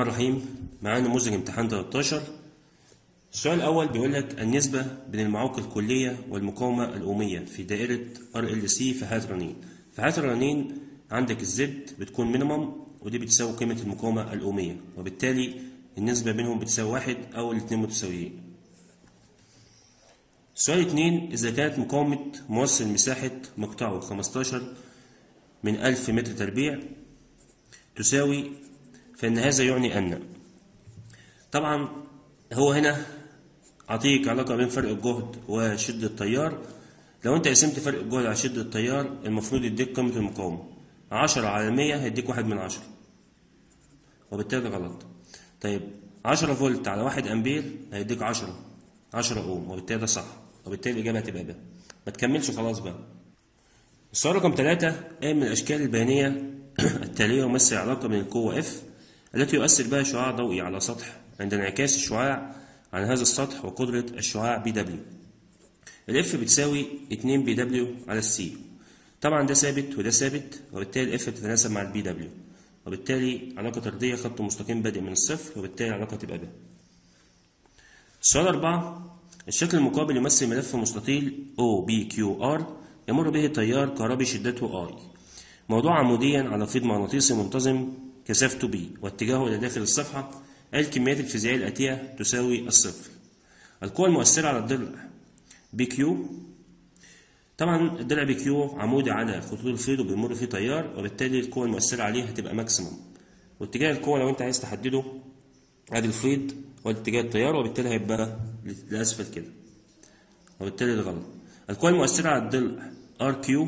الرحيم معانا نموذج امتحان 13 السؤال الأول بيقول لك النسبة بين المعوق الكلية والمقاومة الأومية في دائرة RLC في حالة رنين في حالة الرنين عندك الزد بتكون مينيمم ودي بتساوي قيمة المقاومة الأومية وبالتالي النسبة بينهم بتساوي واحد أو الاتنين متساويين سؤال اتنين إذا كانت مقاومة موصل مساحة مقطعه 15 من 1000 متر تربيع تساوي فإن هذا يعني أن طبعا هو هنا أعطيك علاقة بين فرق الجهد وشدة التيار لو أنت قسمت فرق الجهد على شدة التيار المفروض يديك قيمة المقاومة 10 على 100 هيديك واحد من 10 وبالتالي غلط طيب 10 فولت على 1 أمبير هيديك 10 10 أوم وبالتالي ده صح وبالتالي الإجابة هتبقى ب ما تكملش خلاص بقى السؤال رقم 3 أي من الأشكال البيانية التالية يمثل علاقة بين القوة F التي يؤثر بها شعاع ضوئي على سطح عند انعكاس الشعاع عن هذا السطح وقدرة الشعاع بي دبليو الاف بتساوي 2 بي دبليو على السي طبعا ده ثابت وده ثابت وبالتالي الاف بتتناسب مع البي دبليو وبالتالي علاقة طردية خط مستقيم بادئ من الصفر وبالتالي العلاقة تبقى ب السؤال أربعة الشكل المقابل يمثل ملف مستطيل OBQR يمر به تيار كهربي شدته I موضوع عموديا على فيض مغناطيسي منتظم كثافته B واتجاهه إلى داخل الصفحة الكميات الفيزيائية الآتية تساوي الصفر القوى المؤثرة على الضلع بي كيو طبعا الضلع بي كيو عمودي على خطوط الفيض وبيمر فيه تيار وبالتالي القوة المؤثرة عليه هتبقى ماكسيموم واتجاه القوة لو انت عايز تحدده ادي الفيض واتجاه التيار وبالتالي هيبقى لأسفل كده وبالتالي ده غلط القوة المؤثرة على الضلع ار كيو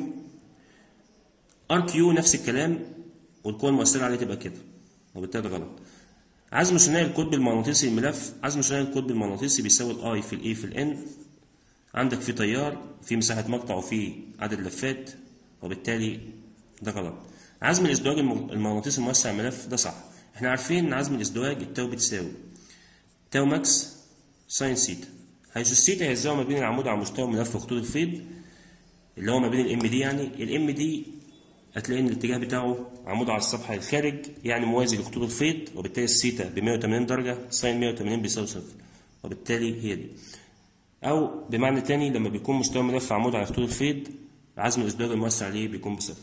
ار كيو نفس الكلام والقوة المؤثرة عليه تبقى كده وبالتالي ده غلط عزم ثنائي القطب المغناطيسي الملف عزم ثنائي القطب المغناطيسي بيساوي الاي في الاي في الان عندك في تيار في مساحة مقطع وفي عدد لفات وبالتالي ده غلط عزم الازدواج المغناطيسي المؤثر على الملف ده صح احنا عارفين ان عزم الازدواج التاو بتساوي تاو ماكس ساين سيتا حيث السيتا هي الزاوية ما بين العمود على مستوى ملف خطوط الفيض اللي هو ما بين الام دي يعني الام دي هتلاقي ان الاتجاه بتاعه عمود على الصفحة الخارج يعني موازي لخطوط الفيض وبالتالي السيتا ب 180 درجة ساين 180 بيساوي صفر وبالتالي هي دي أو بمعنى تاني لما بيكون مستوى ملف عمود على خطوط الفيض عزم الإزدواج المؤثر عليه بيكون بصفر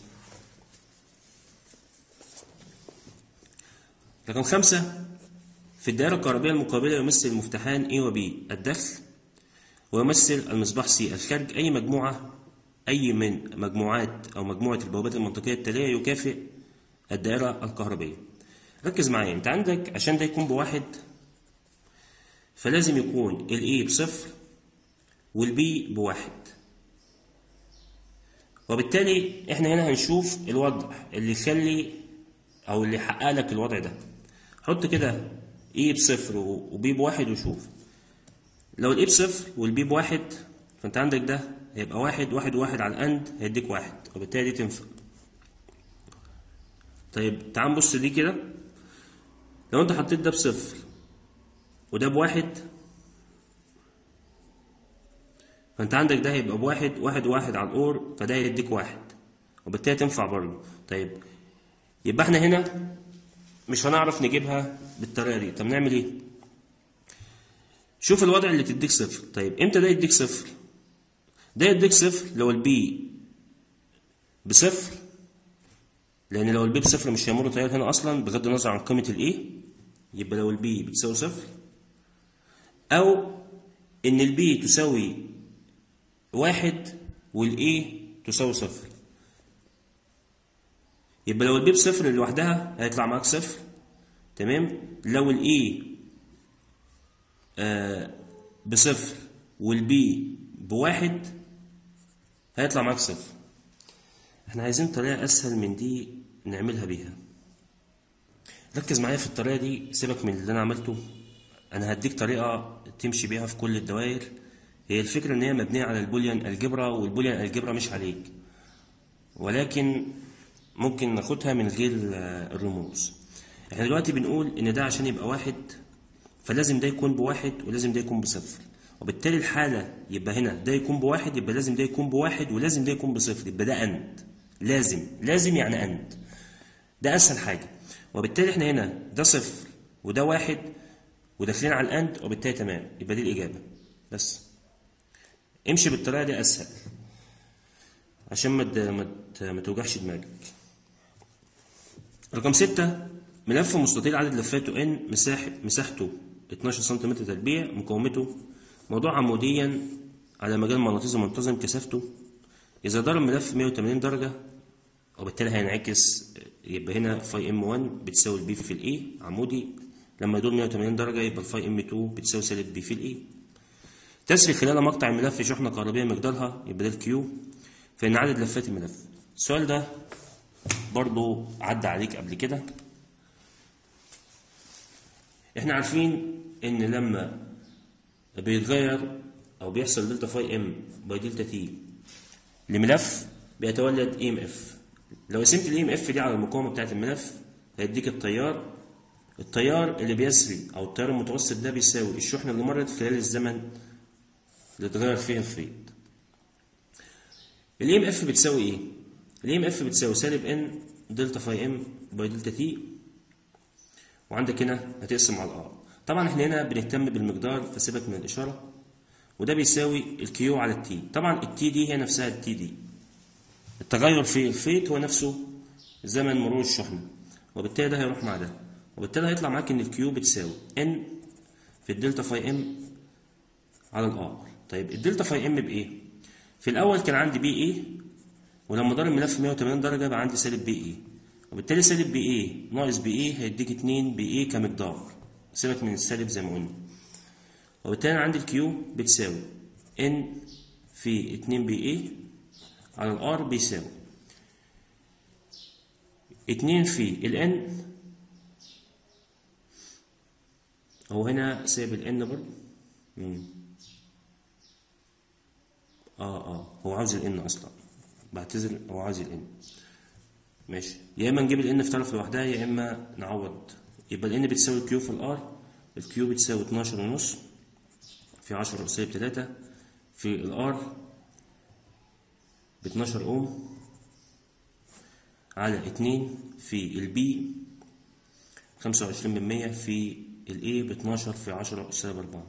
رقم خمسة في الدائرة الكهربية المقابلة يمثل المفتاحان A و B الدخل ويمثل المصباح C الخارج أي مجموعة أي من مجموعات أو مجموعة البوابات المنطقية التالية يكافئ الدائرة الكهربية ركز معايا أنت عندك عشان ده يكون بواحد فلازم يكون ال A بصفر وال B بواحد وبالتالي احنا هنا هنشوف الوضع اللي يخلي أو اللي يحقق لك الوضع ده حط كده A بصفر و B بواحد وشوف لو ال A بصفر وال B بواحد فأنت عندك ده هيبقى واحد واحد واحد على الأند هيديك واحد وبالتالي دي تنفع طيب تعال نبص دي كده لو انت حطيت ده بصفر وده بواحد فانت عندك ده هيبقى بواحد واحد واحد على الأور فده هيديك واحد وبالتالي تنفع برضه طيب يبقى احنا هنا مش هنعرف نجيبها بالطريقة دي طب نعمل ايه؟ شوف الوضع اللي تديك صفر طيب امتى ده يديك صفر؟ ده يديك صفر لو البي بصفر لان لو البي بصفر مش هيمر تيار هنا اصلا بغض النظر عن قيمه الايه يبقى لو البي بتساوي صفر او ان البي تساوي واحد والاي تساوي صفر يبقى لو البي بصفر لوحدها هيطلع معاك صفر تمام لو الاي آه بصفر والبي بواحد هيطلع معاك صفر احنا عايزين طريقة أسهل من دي نعملها بيها ركز معايا في الطريقة دي سيبك من اللي أنا عملته أنا هديك طريقة تمشي بيها في كل الدوائر هي الفكرة إن هي مبنية على البوليان الجبرا والبوليان الجبرا مش عليك ولكن ممكن ناخدها من غير الرموز احنا دلوقتي بنقول إن ده عشان يبقى واحد فلازم ده يكون بواحد ولازم ده يكون بصفر وبالتالي الحالة يبقى هنا ده يكون بواحد يبقى لازم ده يكون بواحد ولازم ده يكون بصفر يبقى ده أند لازم لازم يعني أند ده أسهل حاجة وبالتالي احنا هنا ده صفر وده واحد وداخلين على الاند وبالتالي تمام يبقى دي الاجابه بس امشي بالطريقه دي اسهل عشان ما ت- ما ت- ما توجعش دماغك رقم ستة ملف مستطيل عدد لفاته ان مساحة مساحته 12 سم تربيع مقاومته موضوع عموديا على مجال مغناطيسي منتظم كثافته إذا دار الملف 180 درجة وبالتالي هينعكس يبقى هنا فاي ام 1 بتساوي البي في الاي عمودي لما يدور 180 درجة يبقى الفاي ام 2 بتساوي سالب بي في الاي تسري خلال مقطع الملف شحنة كهربية مقدارها يبقى ده الكيو فإن عدد لفات الملف السؤال ده برضو عدى عليك قبل كده احنا عارفين ان لما بيتغير او بيحصل دلتا فاي ام باي دلتا تي لملف بيتولد اي ام اف لو قسمت الاي ام اف دي على المقاومه بتاعت الملف هيديك التيار التيار اللي بيسري او التيار المتوسط ده بيساوي الشحنه اللي مرت خلال الزمن اللي اتغير فيه الفيض الاي ام اف بتساوي ايه الاي ام اف بتساوي سالب ان دلتا فاي ام باي دلتا تي وعندك هنا هتقسم على الار طبعا احنا هنا بنهتم بالمقدار فسيبك من الاشاره وده بيساوي الكيو على التي طبعا التي دي هي نفسها التي دي التغير في الفيت هو نفسه زمن مرور الشحنه وبالتالي ده هيروح مع ده وبالتالي هيطلع معاك ان الكيو بتساوي ان في الدلتا فاي ام على الار طيب الدلتا فاي ام بايه في الاول كان عندي بي ايه ولما دار الملف 180 درجه بقى عندي سالب بي ايه وبالتالي سالب بي ايه ناقص بي ايه هيديك 2 بي ايه كمقدار سيبك من السالب زي ما قلنا وبالتالي عندي الكيو بتساوي ان في 2 بي ايه على الار بيساوي 2 في الان هو هنا سايب الان برضه مم. اه اه هو عاوز الان اصلا بعتذر هو عاوز الان ماشي يا اما نجيب الان في طرف لوحدها يا اما نعوض يبقى الان بتساوي كيو في الار الكيو بتساوي 12 ونص في 10 سالب 3 في الار ب 12 اوم على 2 في البي 25 من 100 في الاي ب 12 في 10 سالب 4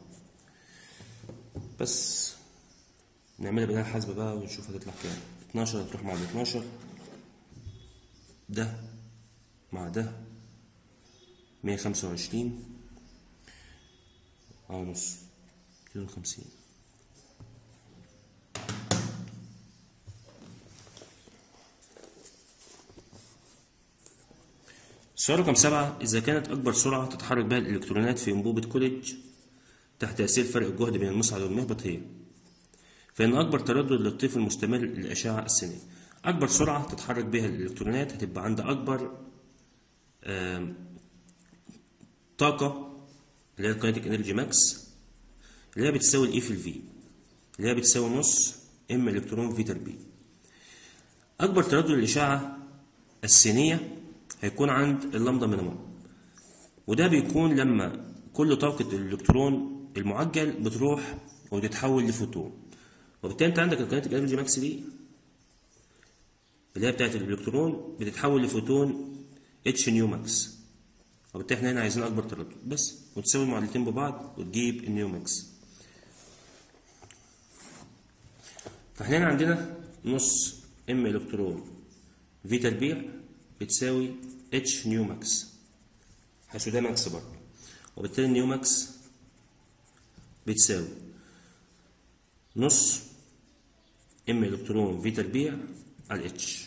بس نعملها بدل الحاسبة بقى ونشوف هتطلع كام 12 هتروح مع ال 12 ده مع ده 125 اه نص 250 السؤال رقم سبعة إذا كانت أكبر سرعة تتحرك بها الإلكترونات في أنبوبة كوليدج تحت تأثير فرق الجهد بين المصعد والمهبط هي فإن أكبر تردد للطيف المستمر للأشعة السينية أكبر سرعة تتحرك بها الإلكترونات هتبقى عند أكبر آم، طاقة اللي هي الكاينتيك انرجي ماكس اللي هي بتساوي الاي في الفي اللي هي بتساوي نص ام الكترون في تربيع اكبر تردد للاشعه السينيه هيكون عند اللامدا مينيمم وده بيكون لما كل طاقه الالكترون المعجل بتروح وتتحول لفوتون وبالتالي انت عندك الكاينتيك انرجي ماكس دي اللي هي بتاعت الالكترون بتتحول لفوتون اتش نيو ماكس وبالتالي احنا هنا عايزين اكبر تردد بس وتساوي المعادلتين ببعض وتجيب النيو ماكس فاحنا هنا عندنا نص ام الكترون في تربيع بتساوي اتش نيو ماكس حيث ده ماكس برضه وبالتالي النيو ماكس بتساوي نص ام الكترون في تربيع على اتش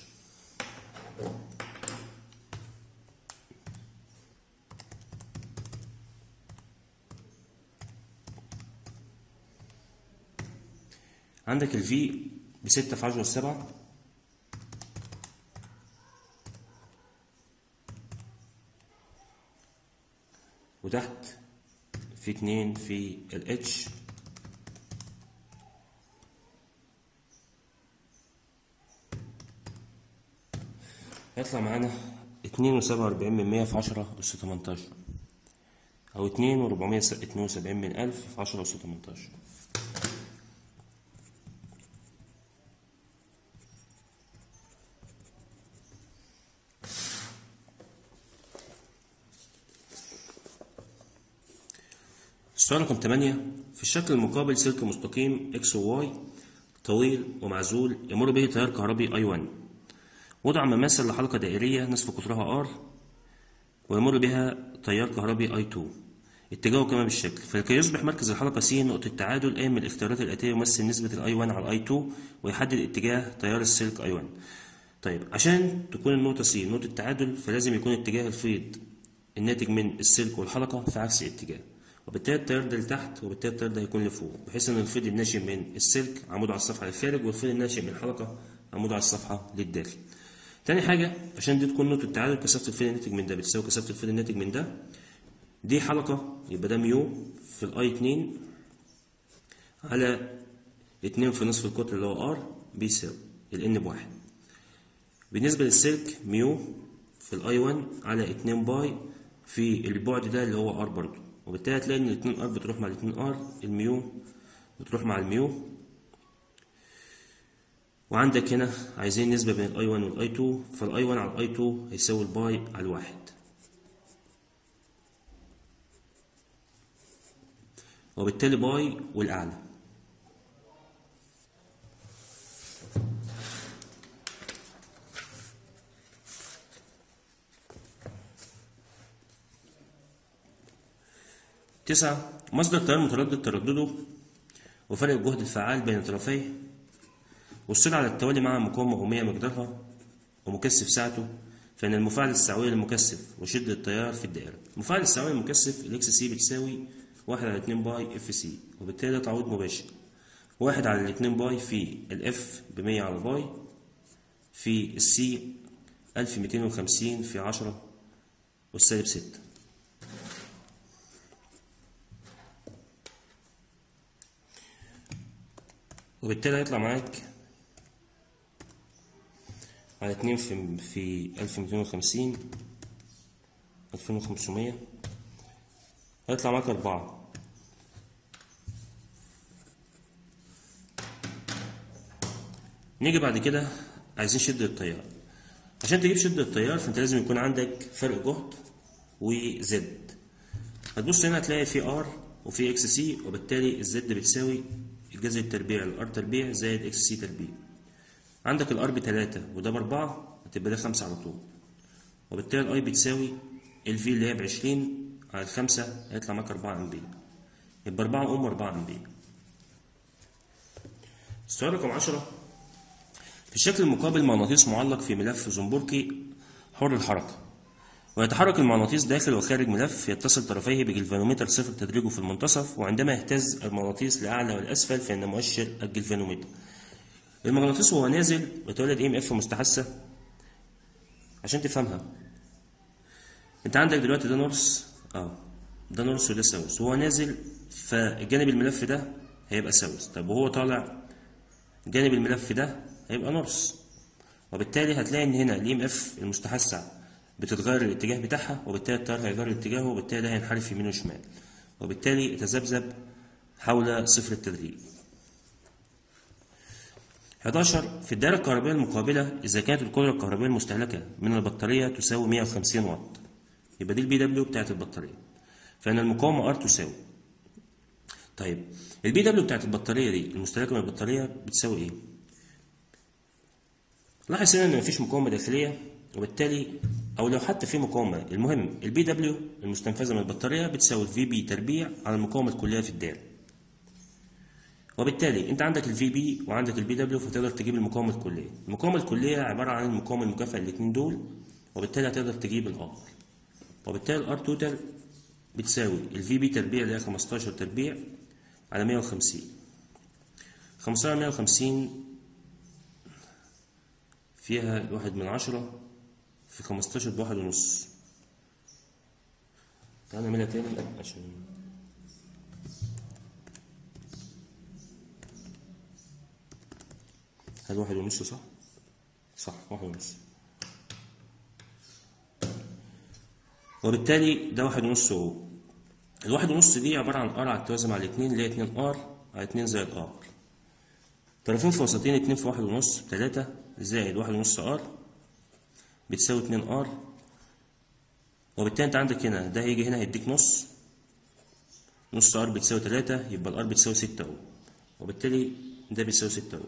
عندك الفي بستة في عشرة سبعة وتحت في اتنين في الاتش هيطلع معانا اتنين وسبعة وأربعين من مية في عشرة أس تمنتاشر أو اتنين وربعمية اتنين وسبعين من ألف في عشرة أس تمنتاشر السؤال رقم 8 في الشكل المقابل سلك مستقيم x و y طويل ومعزول يمر به تيار كهربي I1 وضع مماثل لحلقة دائرية نصف قطرها R ويمر بها تيار كهربي I2 اتجاهه كما بالشكل فلكي يصبح مركز الحلقة C نقطة تعادل أي من الاختيارات الآتية يمثل نسبة ال I1 على I2 ويحدد اتجاه تيار السلك I1 طيب عشان تكون النقطة C نقطة تعادل فلازم يكون اتجاه الفيض الناتج من السلك والحلقة في عكس اتجاه وبالتالي التيار ده لتحت وبالتالي التيار ده هيكون لفوق بحيث ان الفيض الناشئ من السلك عمود على الصفحة للخارج والفيض الناشئ من الحلقة عمود على الصفحة للداخل تاني حاجة عشان دي تكون نقطة تعادل كثافة الفيض الناتج من ده بتساوي كثافة الفيض الناتج من ده دي حلقة يبقى ده ميو في الاي 2 على 2 في نصف القطر اللي هو ار بيساوي الان بواحد بالنسبة للسلك ميو في الاي 1 على 2 باي في البعد ده اللي هو ار برضو وبالتالي هتلاقي ان الاتنين ار بتروح مع الاتنين ار الميو بتروح مع الميو وعندك هنا عايزين نسبة بين الاي 1 والاي 2 فالاي 1 على الاي 2 هيساوي الباي على الواحد وبالتالي باي والأعلى تسعة مصدر تيار متردد تردده وفرق الجهد الفعال بين طرفيه والسرعة على التوالي مع مقاومة أمية مقدارها ومكثف ساعته فإن المفاعل السعوي للمكثف وشدة التيار في الدائرة المفاعل السعوي للمكثف الإكس سي بتساوي واحد على اتنين باي اف سي وبالتالي ده تعويض مباشر واحد على الاتنين باي في الاف بمية على باي في السي ألف ميتين وخمسين في عشرة والسالب ستة وبالتالي هيطلع معاك على اتنين في في ألف ميتين وخمسين ألفين وخمسمية هيطلع معاك أربعة نيجي بعد كده عايزين شدة التيار عشان تجيب شدة التيار فانت لازم يكون عندك فرق جهد وزد هتبص هنا هتلاقي في ار وفي اكس سي وبالتالي الزد بتساوي الجذر التربيع الار تربيع زائد اكس سي تربيع عندك الار بتلاتة وده بأربعة هتبقى ده خمسة على طول وبالتالي الاي بتساوي الفي اللي هي بعشرين على الخمسة هيطلع معاك أربعة أمبير يبقى أربعة أم وأربعة أمبير السؤال رقم عشرة في الشكل المقابل مغناطيس معلق في ملف زنبركي حر الحركة ويتحرك المغناطيس داخل وخارج ملف يتصل طرفيه بجلفانومتر صفر تدريجه في المنتصف وعندما يهتز المغناطيس لأعلى والأسفل فإن مؤشر الجلفانومتر المغناطيس وهو نازل بتولد ام اف مستحثة عشان تفهمها انت عندك دلوقتي ده نورس اه ده نورس وده ساوث وهو نازل فجانب الملف ده هيبقى ساوث طب وهو طالع جانب الملف ده هيبقى نورس وبالتالي هتلاقي ان هنا الام اف المستحثة بتتغير الاتجاه بتاعها وبالتالي التيار هيغير اتجاهه وبالتالي ده هينحرف يمين وشمال وبالتالي يتذبذب حول صفر التدريج 11 في الدائرة الكهربائية المقابلة إذا كانت القدرة الكهربائية المستهلكة من البطارية تساوي 150 واط يبقى دي البي دبليو بتاعت البطارية فإن المقاومة ار تساوي طيب البي دبليو بتاعت البطارية دي المستهلكة من البطارية بتساوي إيه؟ لاحظ هنا إن مفيش مقاومة داخلية وبالتالي أو لو حتى في مقاومة المهم البي دبليو المستنفذة من البطارية بتساوي الفي بي تربيع على المقاومة الكلية في الدائرة وبالتالي انت عندك الفي بي وعندك البي دبليو فتقدر تجيب المقاومه الكليه المقاومه الكليه عباره عن المقاومه المكافئه الاثنين دول وبالتالي هتقدر تجيب الار وبالتالي الار توتال بتساوي الفي بي تربيع اللي هي 15 تربيع على 150 15 على 150 فيها الواحد من عشرة في 15 بواحد ونص تعال نعملها تاني عشان هل واحد ونص صح؟ صح واحد ونص وبالتالي ده واحد ونص اهو الواحد ونص دي عبارة عن ار على التوازي مع الاتنين اللي هي اتنين ار على اتنين زائد ار طرفين في وسطين اتنين في واحد ونص تلاتة زائد واحد ونص ار بتساوي اتنين ار وبالتالي انت عندك هنا ده هيجي هنا هيديك نص نص ار بتساوي 3 يبقى الار بتساوي 6 اهو وبالتالي ده بيساوي 6 اهو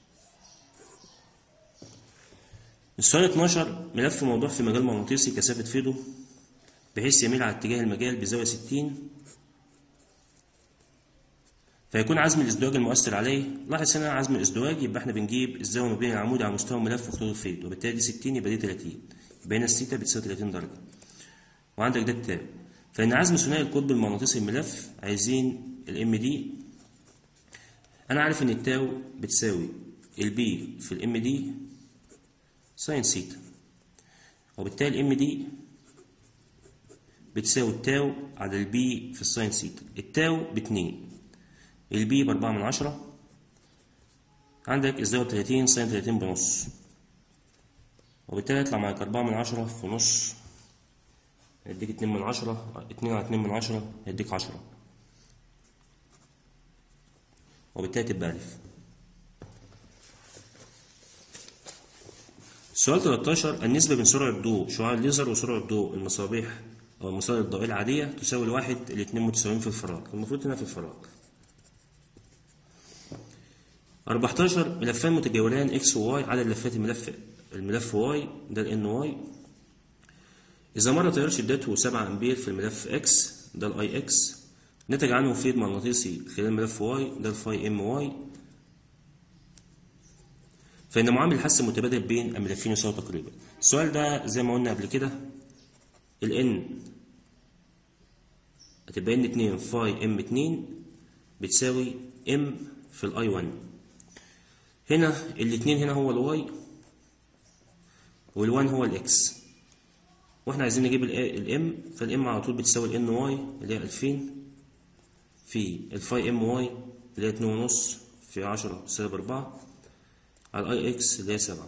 السؤال 12 ملف موضوع في مجال مغناطيسي كثافة فيدو بحيث يميل على اتجاه المجال بزاوية 60 فيكون عزم الازدواج المؤثر عليه لاحظ هنا عزم الازدواج يبقى احنا بنجيب الزاوية ما بين العمود على مستوى الملف وخطوط الفيد وبالتالي دي 60 يبقى دي 30 يبقى هنا الثيتا بتساوي 30 درجة وعندك ده التاو فإن عزم ثنائي القطب المغناطيسي الملف عايزين الام دي أنا عارف إن التاو بتساوي البي في الام دي ساين ثيتا وبالتالي الام دي بتساوي التاو على البي في الساين ثيتا التاو باتنين البي بأربعة من عشرة عندك الزاوية بتلاتين ساين تلاتين بنص وبالتالي يطلع معاك أربعة من عشرة في نص هيديك اتنين من عشرة اتنين على اتنين من عشرة هيديك عشرة وبالتالي تبقى ألف سؤال 13 النسبة بين سرعة ضوء شعاع الليزر وسرعة ضوء المصابيح أو المصادر الضوئية العادية تساوي الواحد الاتنين متساويين في الفراغ المفروض هنا في الفراغ 14 ملفان متجاوران اكس وواي عدد لفات الملف الملف واي ده الان واي إذا مر تيار شدته 7 أمبير في الملف اكس ده الاي اكس نتج عنه فيض مغناطيسي خلال ملف واي ده الفاي ام واي فإن معامل الحس المتبادل بين الملفين يساوي تقريبا السؤال ده زي ما قلنا قبل كده ال n هتبقى n 2 فاي ام 2 بتساوي m في الاي 1 هنا الاتنين هنا هو الواي والوان هو الاكس واحنا عايزين نجيب الام فالام على طول بتساوي الان واي اللي هي 2000 في الفاي ام واي اللي هي 2 ونص في 10 سالب 4 على الاي اكس اللي هي 7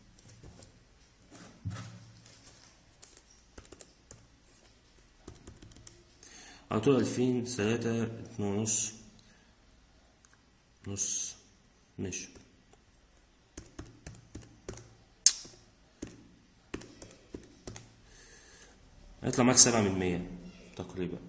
على طول 2000 3 2 ونص نص ماشي هيطلع معاك سبعة من مية تقريبا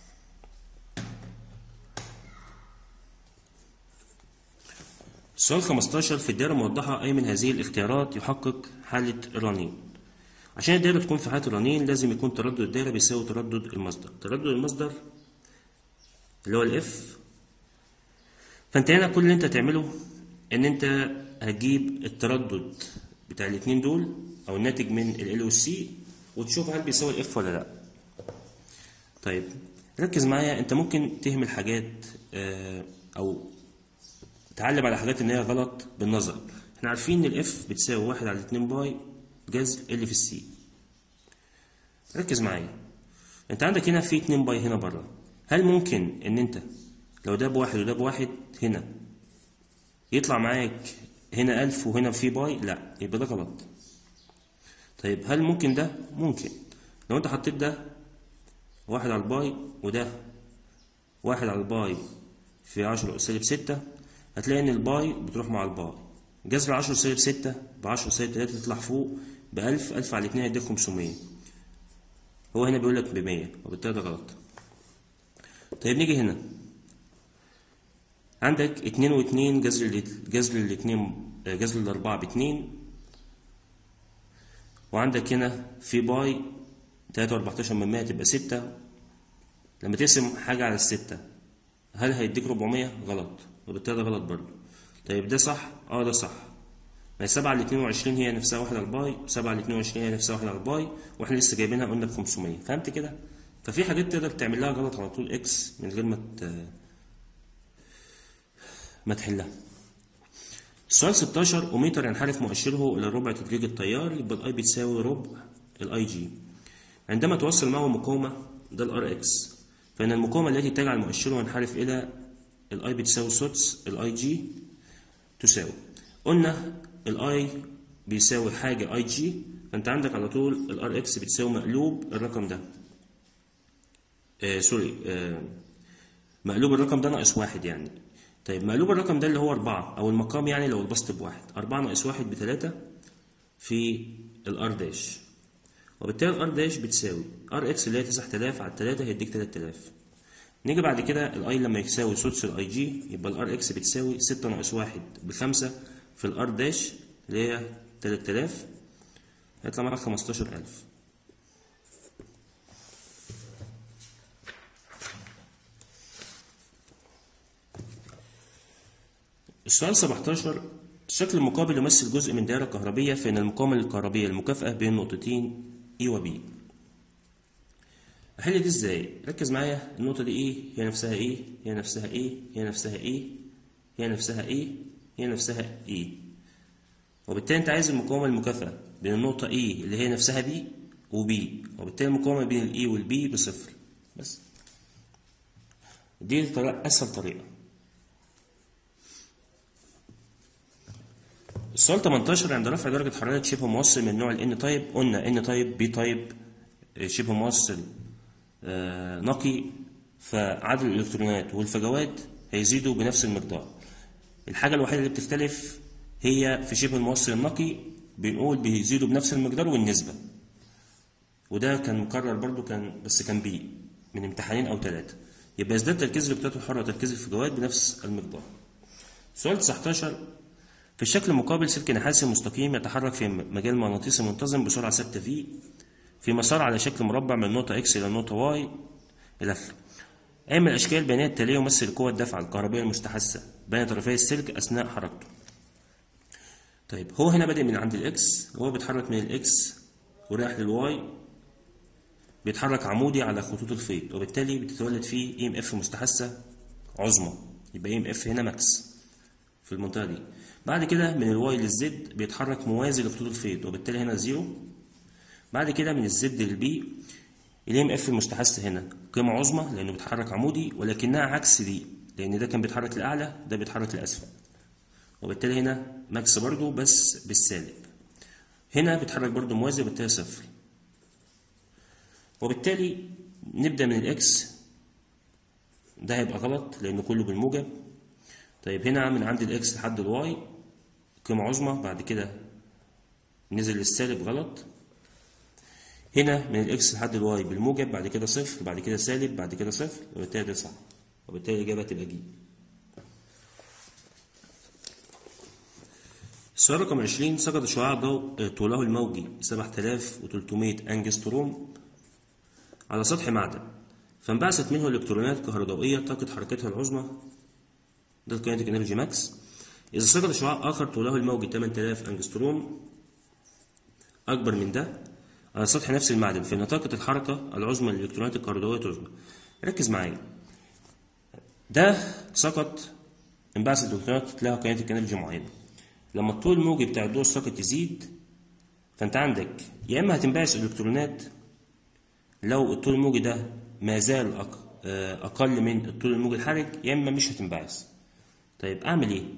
السؤال 15 في الدائرة الموضحة أي من هذه الاختيارات يحقق حالة الرنين عشان الدائرة تكون في حالة الرنين لازم يكون تردد الدائرة بيساوي تردد المصدر تردد المصدر اللي هو الاف فانت هنا كل اللي انت تعمله ان انت هتجيب التردد بتاع الاتنين دول او الناتج من ال والسي وتشوف هل بيساوي الاف ولا لا طيب ركز معايا انت ممكن تهمل حاجات آه، او تعلم على حاجات ان هي غلط بالنظر احنا عارفين ان الاف بتساوي واحد على اتنين باي جذر ال في السي ركز معايا انت عندك هنا في اتنين باي هنا بره هل ممكن ان انت لو ده بواحد وده بواحد هنا يطلع معاك هنا ألف وهنا في باي لا يبقى ده غلط طيب هل ممكن ده ممكن لو انت حطيت ده واحد على الباي وده واحد على الباي في عشرة سالب ستة هتلاقي ان الباي بتروح مع الباي جذر عشرة سالب ستة بعشرة سالب تلاتة تطلع فوق بألف ألف على اتنين هيديك خمسمية هو هنا بيقول لك بمية وبالتالي ده غلط طيب نيجي هنا عندك اتنين واتنين جذر ال- جذر الاتنين آه، جذر الأربعة باتنين وعندك هنا في باي تلاتة وأربعتاشر من مية تبقى ستة لما تقسم حاجة على الستة هل هيديك ربعمية؟ غلط وبالتالي ده غلط برضه طيب ده صح؟ اه ده صح ما هي سبعة على اتنين وعشرين هي نفسها واحد على الباي سبعة على اتنين وعشرين هي نفسها واحد على الباي واحنا لسه جايبينها قلنا بخمسمية فهمت كده؟ ففي حاجات تقدر تعمل لها غلط على طول اكس من غير ما ت... ما تحلها السؤال 16 أميتر ينحرف مؤشره إلى ربع تدريج التيار يبقى الأي بتساوي ربع الأي جي عندما توصل معه مقاومة ده الار اكس فإن المقاومة التي تجعل مؤشره ينحرف إلى الأي بتساوي سدس الأي جي تساوي قلنا الأي بيساوي حاجة أي جي فأنت عندك على طول الار اكس بتساوي مقلوب الرقم ده آه سوري آه مقلوب الرقم ده ناقص واحد يعني طيب مقلوب الرقم ده اللي هو أربعة أو المقام يعني لو البسط بواحد أربعة ناقص واحد بتلاتة في الار داش وبالتالي الار داش بتساوي ار اكس اللي هي 9000 على 3 هيديك 3000 نيجي بعد كده الاي لما يساوي سدس الاي جي يبقى الار اكس بتساوي 6 ناقص 1 بخمسة في الار داش اللي هي 3000 هيطلع معاك 15000 السؤال 17 الشكل المقابل يمثل جزء من دائرة كهربية فإن المقاومة الكهربية المكافئة بين نقطتين E و B أحل دي إزاي؟ ركز معايا النقطة دي إيه؟ هي نفسها إيه؟ هي نفسها إيه؟ هي نفسها إيه؟ هي نفسها إيه؟ هي نفسها إيه؟ وبالتالي أنت عايز المقاومة المكافئة بين النقطة E اللي هي نفسها B و B وبالتالي المقاومة بين ال E وال B بصفر بس دي الطريقة أسهل طريقة السؤال 18 عند رفع درجة حرارة شبه موصل من نوع ال N تايب قلنا N تايب B تايب شبه موصل آه، نقي فعدد الإلكترونات والفجوات هيزيدوا بنفس المقدار الحاجة الوحيدة اللي بتختلف هي في شبه الموصل النقي بنقول بيزيدوا بنفس المقدار والنسبة وده كان مكرر برضو كان بس كان بي من امتحانين أو ثلاثة يبقى يزداد تركيز الإلكترونات الحرة وتركيز الفجوات بنفس المقدار سؤال 19 في الشكل المقابل سلك نحاسي مستقيم يتحرك في مجال مغناطيسي منتظم بسرعة ثابتة v في مسار على شكل مربع من النقطة x إلى النقطة y إلى آخره. أي من الأشكال البيانية التالية يمثل قوة الدفع الكهربائية المستحثة بين طرفي السلك أثناء حركته. طيب هو هنا بادئ من عند الإكس وهو بيتحرك من الإكس ورايح للواي بيتحرك عمودي على خطوط الخيط وبالتالي بتتولد فيه اي ام اف مستحثة عظمى يبقى اي ام اف هنا ماكس في المنطقة دي. بعد كده من الواي للزد بيتحرك موازي لخطوط الخيط وبالتالي هنا زيرو بعد كده من الزد للبي الام اف المستحث هنا قيمة عظمى لأنه بيتحرك عمودي ولكنها عكس دي لأن ده كان بيتحرك لأعلى ده بيتحرك لأسفل وبالتالي هنا ماكس برضو بس بالسالب هنا بيتحرك برضو موازي وبالتالي صفر وبالتالي نبدأ من الإكس ده هيبقى غلط لأنه كله بالموجب طيب هنا من عند الإكس لحد الواي قيمة عظمى بعد كده نزل للسالب غلط هنا من الإكس لحد الواي بالموجب بعد كده صفر بعد كده سالب بعد كده صفر وبالتالي ده صح وبالتالي الإجابة تبقى جي السؤال رقم 20 سقط شعاع ضوء طوله الموجي 7300 أنجستروم على سطح معدن فانبعثت منه الكترونات كهروضوئية طاقة حركتها العظمى ده الكاينتيك انرجي ماكس إذا سقط شعاع آخر طوله الموجي 8000 أنجستروم أكبر من ده على سطح نفس المعدن فإن طاقة الحركة العظمى للإلكترونات الكهروضوئية تعظمى ركز معايا ده سقط انبعثت الإلكترونات لها كاينتيك انرجي معينة لما الطول الموجي بتاع الضوء الساقط يزيد فأنت عندك يا إما هتنبعث الإلكترونات لو الطول الموجي ده ما زال أقل من الطول الموجي الحرج يا إما مش هتنبعث طيب أعمل إيه؟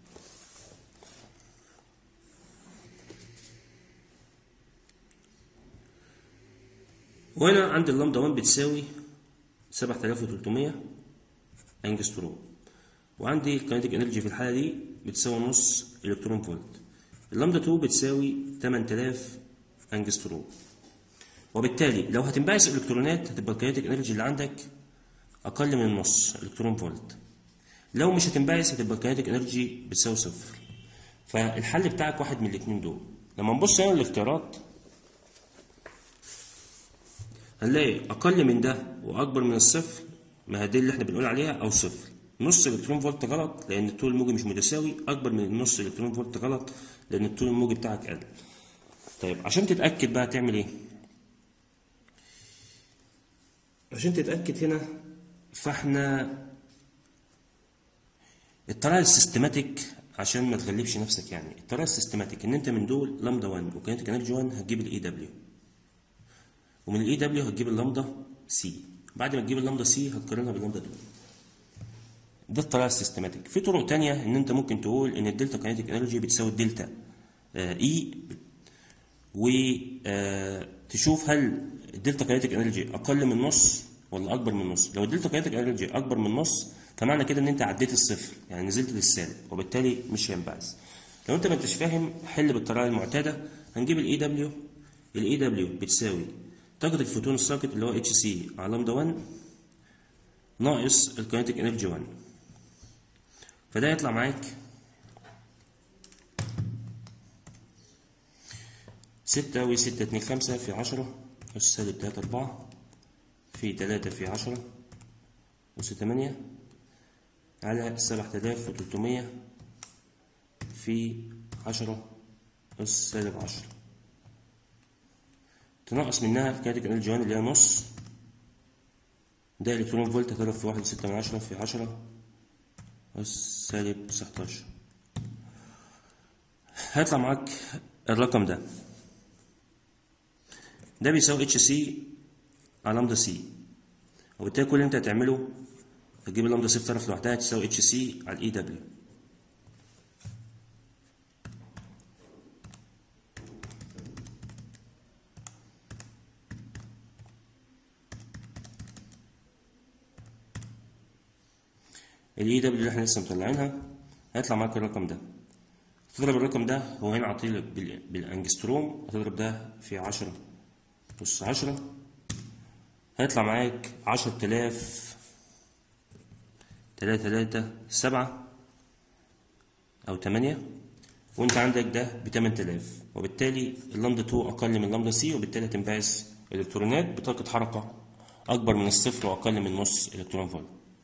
وهنا عند اللامدا 1 بتساوي 7300 أنجستروم وعندي الكينيتيك انرجي في الحالة دي بتساوي نص إلكترون فولت اللامدا 2 بتساوي 8000 أنجستروم وبالتالي لو هتنبعث الإلكترونات هتبقى الكينيتيك انرجي اللي عندك أقل من نص إلكترون فولت لو مش هتنبعث هتبقى الكينيتيك انرجي بتساوي صفر فالحل بتاعك واحد من الاتنين دول لما نبص هنا الاختيارات هنلاقي أقل من ده وأكبر من الصفر ما هي دي اللي احنا بنقول عليها أو صفر نص إلكترون فولت غلط لأن الطول الموجي مش متساوي أكبر من النص إلكترون فولت غلط لأن الطول الموجي بتاعك قل طيب عشان تتأكد بقى تعمل إيه؟ عشان تتأكد هنا فاحنا الطريقة السيستماتيك عشان ما تغلبش نفسك يعني الطريقة السيستماتيك إن أنت من دول لامدا 1 وكينيتيك انرجي 1 هتجيب الإي دبليو ومن الاي دبليو هتجيب اللامدا سي بعد ما تجيب اللامدا سي هتقارنها باللامدا 2 ده الطريقه السيستماتيك في طرق تانية ان انت ممكن تقول ان الدلتا كاينيتيك انرجي بتساوي الدلتا اي وتشوف هل الدلتا كاينيتيك انرجي اقل من نص ولا اكبر من نص لو الدلتا كاينيتيك انرجي اكبر من نص فمعنى كده ان انت عديت الصفر يعني نزلت للسالب وبالتالي مش هينبعث لو انت ما انتش فاهم حل بالطريقه المعتاده هنجيب الاي دبليو الاي دبليو بتساوي طاقة الفوتون الساقط اللي هو اتش سي على لامدا 1 ناقص الكينيتيك انرجي 1 فده يطلع معاك ستة وستة اتنين خمسة في عشرة أس سالب تلاتة أربعة في تلاتة في عشرة أس تمانية على سبعة آلاف وتلتمية في عشرة أس سالب عشرة تنقص منها الكينيتيك انرجي 1 اللي هي نص ده الكترون فولت هتضرب في واحد ستة من عشرة في عشرة أس سالب تسعتاشر هيطلع معاك الرقم ده ده بيساوي اتش سي على لامدا سي وبالتالي كل اللي انت هتعمله هتجيب اللامدا سي في طرف لوحدها تساوي اتش سي على الاي دبليو الاي دبليو اللي احنا لسه مطلعينها هيطلع معاك الرقم ده تضرب الرقم ده هو هنا عاطيلك بال- بالانجستروم هتضرب ده في عشرة أس عشرة هيطلع معاك عشرة آلاف تلاتة تلاتة سبعة أو تمانية وأنت عندك ده بتمن تلاف وبالتالي اللامدا 2 أقل من لامدا سي وبالتالي هتنبعث إلكترونات بطاقة حركة أكبر من الصفر وأقل من نص إلكترون فولت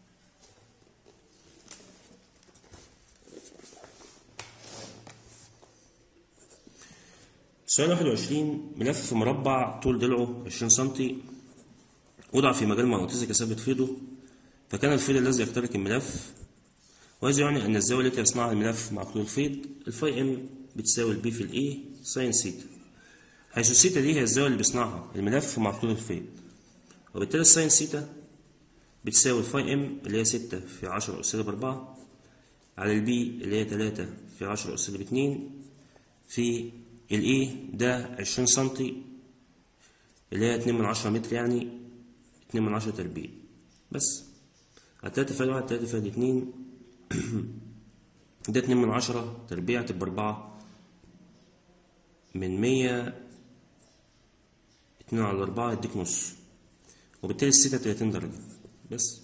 سؤال 21 ملف مربع طول ضلعه 20 سم وضع في مجال مغناطيسي كثافة فيضه فكان الفيض الذي يخترق الملف وهذا يعني أن الزاوية التي يصنعها الملف مع خطوط الفيض الفاي ام بتساوي البي في الاي ساين سيتا حيث السيتا دي هي الزاوية اللي بيصنعها الملف مع خطوط الفيض وبالتالي الساين سيتا بتساوي الفاي ام اللي هي ستة في عشرة أس سالب أربعة على البي اللي هي تلاتة في عشرة أس سالب اتنين في الاي ده عشرين سنتي اللي هي اتنين من عشرة متر يعني اتنين من عشرة تربيع بس على تلاتة فايد واحد تلاتة فايد اتنين ده اتنين من عشرة تربيع تبقى أربعة من مية اتنين على أربعة يديك نص وبالتالي الستة تلاتين درجة بس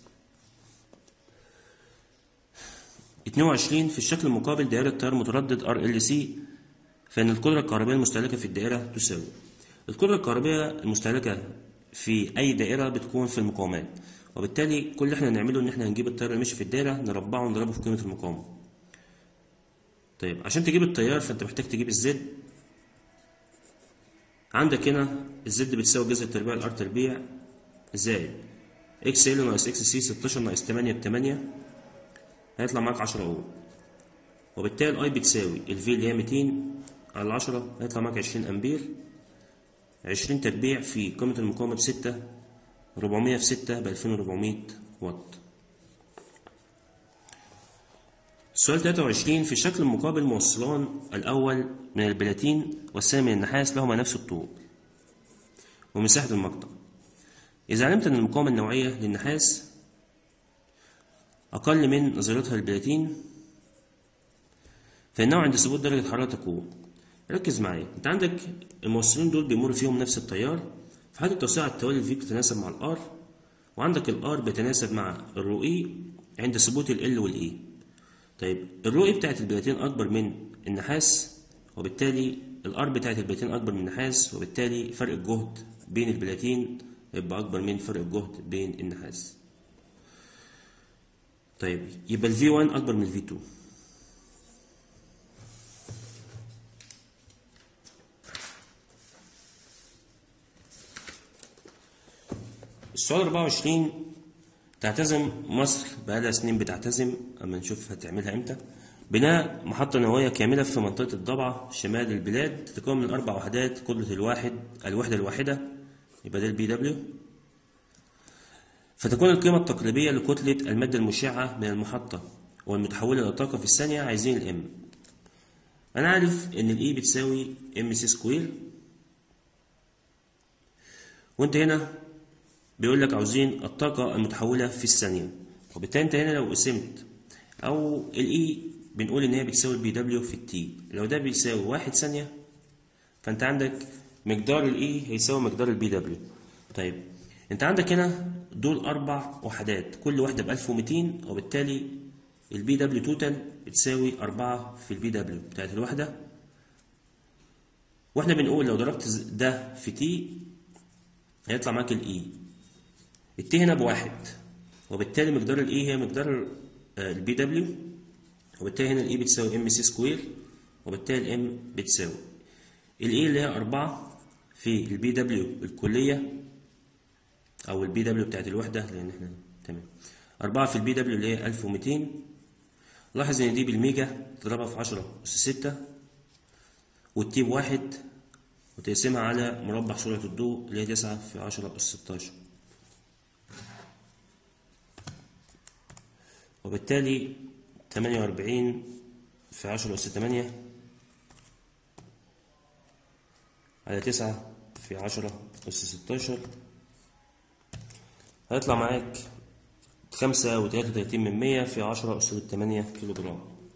اتنين وعشرين في الشكل المقابل دائرة تيار متردد ار ال سي فإن القدرة الكهربائية المستهلكة في الدائرة تساوي القدرة الكهربائية المستهلكة في أي دائرة بتكون في المقاومات وبالتالي كل اللي احنا هنعمله إن احنا هنجيب التيار اللي ماشي في الدائرة نربعه ونضربه في قيمة المقاومة طيب عشان تجيب التيار فأنت محتاج تجيب الزد عندك هنا الزد بتساوي جذر تربيع الار تربيع زائد اكس ال ناقص اكس سي 16 ناقص 8 ب 8 هيطلع معاك 10 اوم وبالتالي الاي بتساوي الفي اللي هي 200 على 10 هيطلع معاك 20 امبير 20 تربيع في قيمة المقاومة بستة 400 في 6 ب 2400 واط السؤال 23 في الشكل المقابل موصلان الأول من البلاتين والثاني من النحاس لهما نفس الطول ومساحة المقطع إذا علمت أن المقاومة النوعية للنحاس أقل من نظيرتها للبلاتين فإنه عند ثبوت درجة حرارة تكون ركز معايا أنت عندك الموصلين دول بيمر فيهم نفس التيار في حالة التوسيع على التوالي الفي بتتناسب مع الار وعندك الار بيتناسب مع الرو اي عند ثبوت ال والاي طيب الرو اي بتاعت البلاتين أكبر من النحاس وبالتالي الار بتاعت البلاتين أكبر من النحاس وبالتالي فرق الجهد بين البلاتين يبقى أكبر من فرق الجهد بين النحاس طيب يبقى ال V1 أكبر من ال V2 السؤال 24 تعتزم مصر بقالها سنين بتعتزم أما نشوف هتعملها إمتى بناء محطة نووية كاملة في منطقة الضبعة شمال البلاد تتكون من أربع وحدات قدرة الواحد الوحدة الواحدة يبقى ده البي دبليو فتكون القيمة التقريبية لكتلة المادة المشعة من المحطة والمتحولة إلى طاقة في الثانية عايزين الإم أنا عارف إن الإي بتساوي إم سي سكوير وأنت هنا بيقول لك عاوزين الطاقة المتحولة في الثانية وبالتالي أنت هنا لو قسمت أو الإي بنقول إن هي بتساوي البي دبليو في التي لو ده بيساوي واحد ثانية فأنت عندك مقدار الإي هيساوي مقدار البي دبليو طيب أنت عندك هنا دول أربع وحدات كل واحدة ب 1200 وبالتالي البي دبليو توتال بتساوي 4 في البي دبليو بتاعت الوحدة واحنا بنقول لو ضربت ده في تي هيطلع معاك الاي التي هنا بواحد وبالتالي مقدار الاي هي مقدار البي دبليو وبالتالي هنا الاي بتساوي ام سي سكوير وبالتالي الام بتساوي الاي اللي هي 4 في البي دبليو الكلية أو البي دبليو بتاعت الوحدة لأن احنا تمام 4 في البي دبليو اللي هي 1200 لاحظ إن دي بالميجا تضربها في 10 أس 6 والتي بواحد وتقسمها على مربع سرعة الضوء اللي هي 9 في 10 أس 16 وبالتالي 48 في 10 أس 8 على تسعة في عشرة أس ستاشر هيطلع معاك خمسة وتلاتة وتلاتين من مية في عشرة أس تمانية كيلو جرام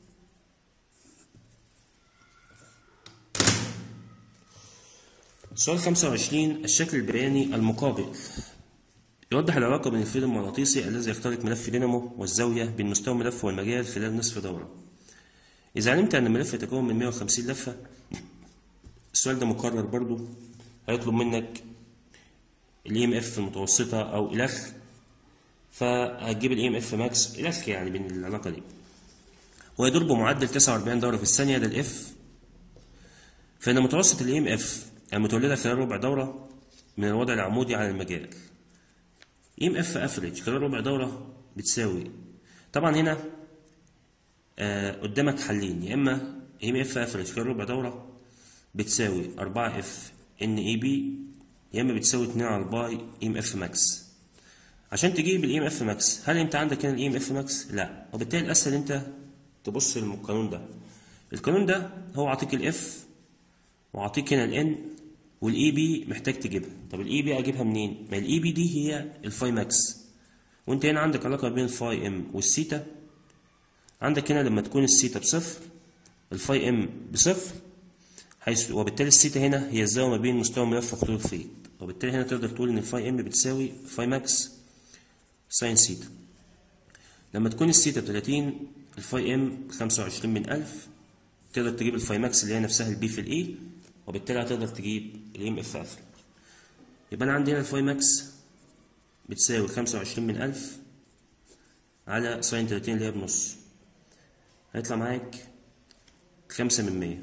سؤال خمسة وعشرين الشكل البياني المقابل يوضح العلاقة بين الفيل المغناطيسي الذي يخترق ملف دينامو والزاوية بين مستوى الملف والمجال خلال نصف دورة إذا علمت أن الملف يتكون من 150 لفة السؤال ده مكرر برضو هيطلب منك الاي ام اف المتوسطة او الخ فهتجيب الاي ام اف ماكس الخ يعني بين العلاقة دي ويدور بمعدل 49 دورة في الثانية ده الاف فإن متوسط الاي ام اف المتولدة خلال ربع دورة من الوضع العمودي على المجال اي ام اف افريج خلال ربع دورة بتساوي طبعا هنا آه قدامك حلين يا اما اي ام اف افريج خلال ربع دورة بتساوي 4 اف ان اي بي يا اما بتساوي 2 على الباي ام اف ماكس عشان تجيب الام اف ماكس هل انت عندك هنا الام اف ماكس لا وبالتالي الاسهل انت تبص للقانون ده القانون ده هو عاطيك الاف وعاطيك هنا الان والاي بي محتاج تجيبها طب الاي بي اجيبها منين ما الاي بي دي هي الفاي ماكس وانت هنا عندك علاقه بين الفاي ام والسيتا عندك هنا لما تكون السيتا بصفر الفاي ام بصفر حيث وبالتالي السيتا هنا هي الزاوية ما بين مستوى ملف وخطوط الخيط وبالتالي هنا تقدر تقول ان الفاي ام بتساوي فاي ماكس ساين سيتا لما تكون السيتا ب 30 الفاي ام 25 من 1000 تقدر تجيب الفاي ماكس اللي هي نفسها البي في الاي وبالتالي هتقدر تجيب الام اف اف يبقى انا عندي هنا الفاي ماكس بتساوي 25 من 1000 على ساين 30 اللي هي بنص هيطلع معاك 5 من 100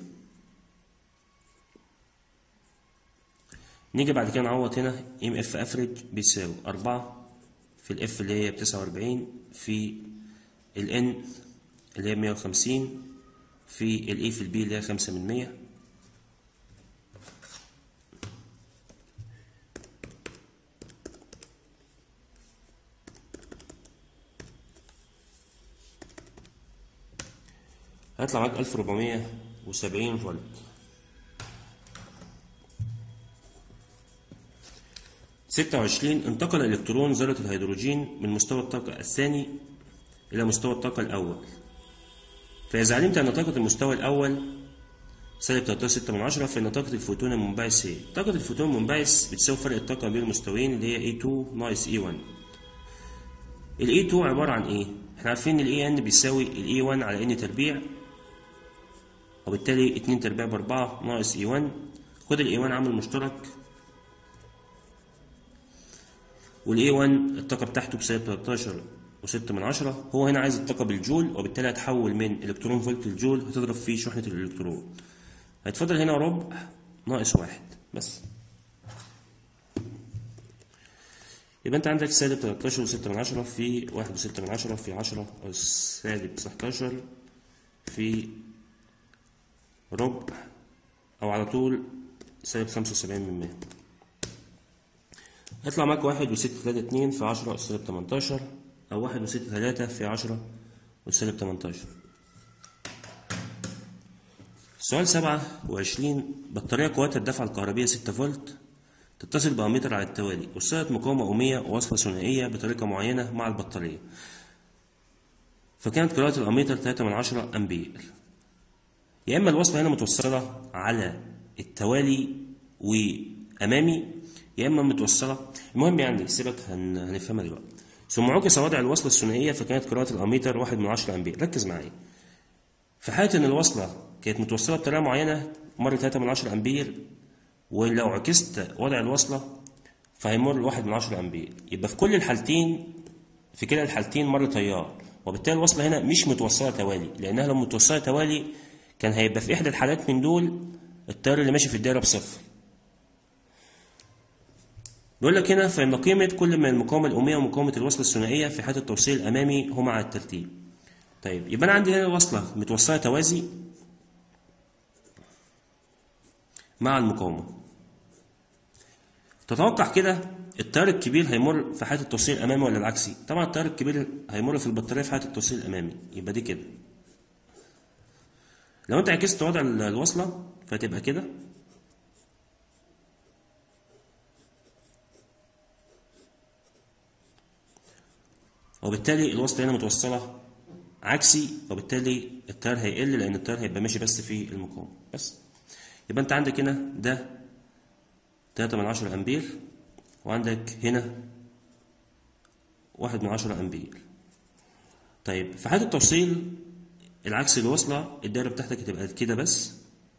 نيجي بعد كده نعوض هنا ام اف افريج بيساوي أربعة في الاف اللي هي بتسعة وأربعين في الان اللي هي مية وخمسين في الاي في البي اللي هي خمسة من مية هيطلع معاك ألف ربعمية وسبعين فولت ستة وعشرين انتقل الإلكترون ذرة الهيدروجين من مستوى الطاقة الثاني إلى مستوى الطاقة الأول فإذا علمت أن طاقة المستوى الأول سالب 13.6 من عشرة فإن طاقة الفوتون المنبعث هي طاقة الفوتون المنبعث بتساوي فرق الطاقة بين المستويين اللي هي E2 ناقص E1 ال E2 عبارة عن إيه؟ إحنا عارفين إن ال EN بيساوي ال E1 على N تربيع وبالتالي 2 تربيع بأربعة ناقص E1 خد ال E1 عامل مشترك والاي 1 الطاقة بتاعته بسالب 13 و6 من عشرة هو هنا عايز الطاقة بالجول وبالتالي هتحول من الكترون فولت الجول هتضرب فيه شحنة الالكترون هيتفضل هنا ربع ناقص واحد بس يبقى انت عندك سالب 13 و6 من عشرة في واحد وستة من عشرة في عشرة أس سالب 19 في ربع أو على طول سالب 75 من 100 هيطلع معاك واحد وستة تلاتة اتنين في عشرة أس سالب تمنتاشر أو واحد وستة تلاتة في عشرة أس سالب تمنتاشر سؤال سبعة وعشرين بطارية قوتها الدفع الكهربية ستة فولت تتصل بأميتر على التوالي وصلت مقاومة أمية ووصلة ثنائية بطريقة معينة مع البطارية فكانت قراءة الأميتر تلاتة من عشرة أمبير يا إما الوصلة هنا متوصلة على التوالي وأمامي يا اما متوصله المهم يعني سيبك هن... هنفهمها دلوقتي ثم عكس وضع الوصله الثنائيه فكانت قراءه الاميتر واحد من عشرة امبير ركز معايا في حاله ان الوصله كانت متوصله بطريقه معينه مر 3 من عشرة امبير ولو عكست وضع الوصله فهيمر واحد من عشرة امبير يبقى في كل الحالتين في كلا الحالتين مر تيار وبالتالي الوصله هنا مش متوصله توالي لانها لو متوصله توالي كان هيبقى في احدى الحالات من دول التيار اللي ماشي في الدايره بصفر بيقول لك هنا فإن قيمة كل من المقاومة الأمية ومقاومة الوصلة الثنائية في حالة التوصيل الأمامي هما على الترتيب. طيب يبقى أنا عندي هنا وصلة متوصلة توازي مع المقاومة. تتوقع كده التيار الكبير هيمر في حالة التوصيل الأمامي ولا العكسي؟ طبعا التيار الكبير هيمر في البطارية في حالة التوصيل الأمامي، يبقى دي كده. لو أنت عكست وضع الوصلة فهتبقى كده وبالتالي الوصلة هنا متوصلة عكسي وبالتالي التيار هيقل لأن التيار هيبقى ماشي بس في المقاومة بس يبقى أنت عندك هنا ده 3 من 10 أمبير وعندك هنا واحد من عشرة أمبير طيب في حالة التوصيل العكس الوصلة الدايرة بتاعتك هتبقى كده بس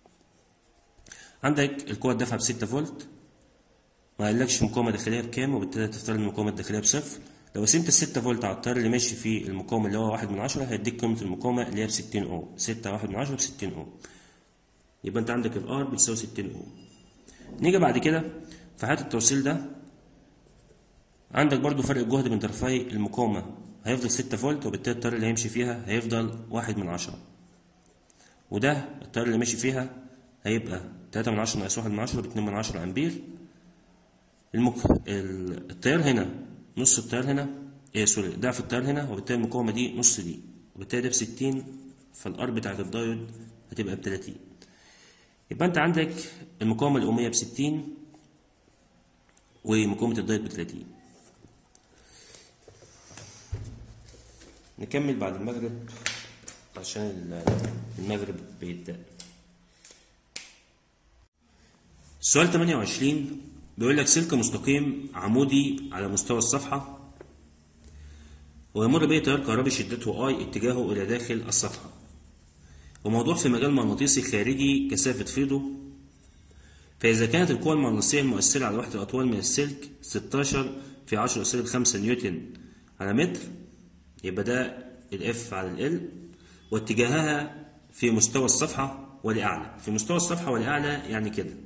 عندك القوة الدافعة بستة فولت ما قالكش مقاومة داخلية بكام وبالتالي تفترض المقاومة الداخلية بصفر لو قسمت الستة فولت على التيار اللي ماشي في المقاومة اللي هو واحد من عشرة هيديك قيمة المقاومة اللي هي بستين أوم ستة واحد من عشرة بستين أوم يبقى أنت عندك الآر بتساوي ستين أوم نيجي بعد كده في حالة التوصيل ده عندك برضو فرق الجهد بين طرفي المقاومة هيفضل ستة فولت وبالتالي التيار اللي هيمشي فيها هيفضل واحد من عشرة وده التيار اللي ماشي فيها هيبقى تلاتة من عشرة ناقص واحد من عشرة باتنين من عشرة أمبير المك... ال- التيار هنا نص التيار هنا ايه سوري ضعف التيار هنا وبالتالي المقاومة دي نص دي وبالتالي ده بستين فالار بتاعت الدايود هتبقى بتلاتين يبقى انت عندك المقاومة الأمية بستين ومقاومة الدايود بتلاتين نكمل بعد المغرب عشان ال- المغرب بيبدأ السؤال 28 بيقول لك سلك مستقيم عمودي على مستوى الصفحة ويمر به تيار كهربي شدته I اتجاهه إلى داخل الصفحة وموضوع في مجال مغناطيسي خارجي كثافة فيضه فإذا كانت القوة المغناطيسية المؤثرة على وحدة الأطوال من السلك 16 في 10 سالب 5 نيوتن على متر يبقى ده الاف على ال واتجاهها في مستوى الصفحة ولأعلى في مستوى الصفحة ولأعلى يعني كده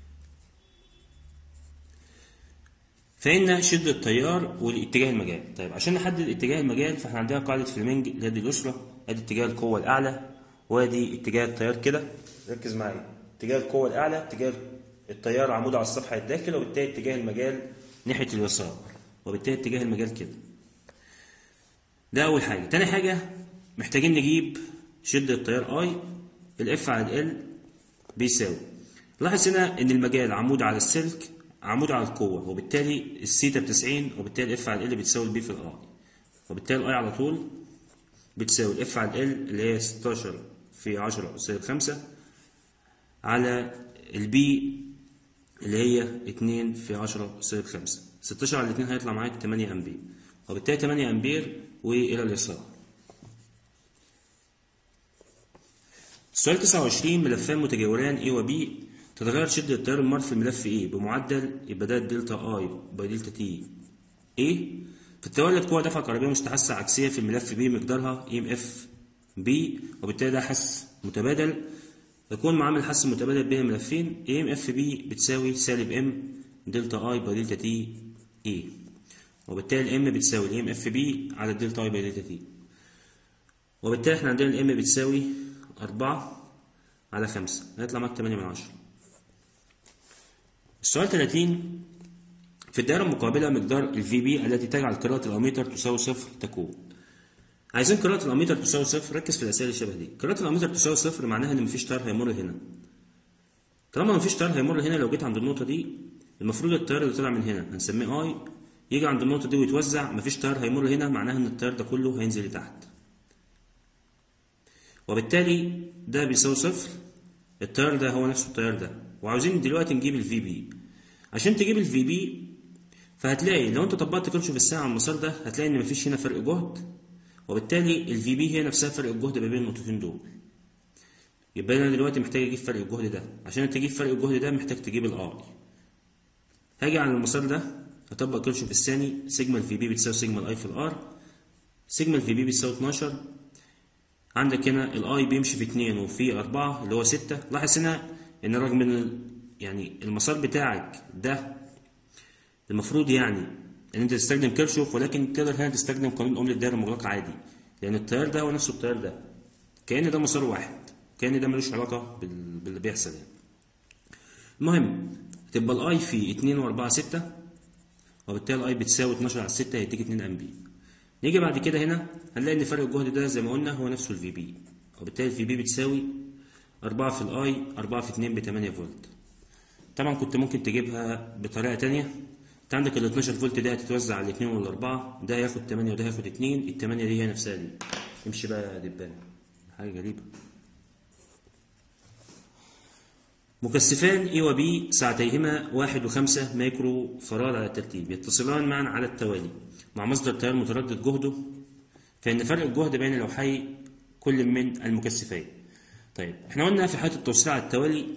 فإن شدة التيار والاتجاه المجال طيب عشان نحدد اتجاه المجال فاحنا عندنا قاعدة فليمنج اللي هي دي اليسرى ادي اتجاه القوة الأعلى وادي اتجاه التيار كده ركز معايا اتجاه القوة الأعلى اتجاه التيار عمود على الصفحة الداخل وبالتالي اتجاه المجال ناحية اليسار وبالتالي اتجاه المجال كده ده أول حاجة تاني حاجة محتاجين نجيب شدة التيار اي الاف على ال بيساوي لاحظ هنا ان المجال عمود على السلك عمود على القوة وبالتالي السيتا بتسعين وبالتالي الاف على ال بتساوي البي في الاي وبالتالي الاي على طول بتساوي الاف على ال اللي هي 16 في 10 سالب 5 على البي اللي هي 2 في 10 سالب 5 16 على 2 هيطلع معاك 8 امبير وبالتالي 8 امبير والى اليسار السؤال 29 ملفان متجاوران A و B تتغير شدة التيار المر في الملف A بمعدل يبقى ده دلتا I باي دلتا T A فتولد قوة دفع كهربية مستحثة عكسية في الملف B مقدارها EMF B وبالتالي ده حس متبادل يكون معامل حس متبادل بين الملفين EMF B بتساوي سالب M دلتا I باي دلتا T A وبالتالي M بتساوي EMF B على الدلتا I باي دلتا T وبالتالي احنا عندنا الام بتساوي أربعة على خمسة هيطلع معاك تمانية من عشرة السؤال 30 في الدائرة المقابلة مقدار ال VB التي تجعل قراءة الأميتر تساوي صفر تكون عايزين قراءة الأميتر تساوي صفر ركز في الأسئلة اللي شبه دي قراءة الأميتر تساوي صفر معناها إن مفيش تيار هيمر هنا طالما مفيش تيار هيمر هنا لو جيت عند النقطة دي المفروض التيار اللي طلع من هنا هنسميه اي يجي عند النقطة دي ويتوزع مفيش تيار هيمر هنا معناها إن التيار ده كله هينزل لتحت وبالتالي ده بيساوي صفر التيار ده هو نفسه التيار ده وعاوزين دلوقتي نجيب الفي بي عشان تجيب الفي بي فهتلاقي لو انت طبقت كيرشوف الساعة على المسار ده هتلاقي ان مفيش هنا فرق جهد وبالتالي الفي بي هي نفسها فرق الجهد ما بين النقطتين دول يبقى انا دلوقتي محتاج اجيب فرق الجهد ده عشان تجيب فرق الجهد ده محتاج تجيب الاي هاجي على المسار ده هطبق كيرشوف الثاني سيجما الفي بي بتساوي سيجما الاي في الار سيجما الفي بي بتساوي 12 عندك هنا الاي بيمشي في 2 وفي 4 اللي هو 6 لاحظ هنا ان رغم ان يعني المسار بتاعك ده المفروض يعني ان انت تستخدم كيرشوف ولكن تقدر هنا تستخدم قانون اوم للدائره المغلقه عادي لان التيار ده هو نفسه التيار ده كان ده مسار واحد كان ده ملوش علاقه بال- باللي بيحصل يعني المهم تبقى الاي في 2 و4 6 وبالتالي الاي بتساوي 12 على 6 هيديك 2 امبير نيجي بعد كده هنا هنلاقي ان فرق الجهد ده زي ما قلنا هو نفسه الفي بي وبالتالي الفي بي بتساوي 4 في الاي 4 في 2 ب 8 فولت طبعا كنت ممكن تجيبها بطريقه تانية انت عندك ال 12 فولت ده هتتوزع على الاثنين ولا الاربعه ده هياخد 8 وده هياخد 2 ال 8 دي هي نفسها دي امشي بقى دبانه حاجه غريبه مكثفان اي وبي ساعتيهما واحد وخمسة مايكرو فراد على الترتيب يتصلان معا على التوالي مع مصدر تيار متردد جهده فإن فرق الجهد بين لوحي كل من المكثفين طيب احنا قلنا في حالة التوصيل على التوالي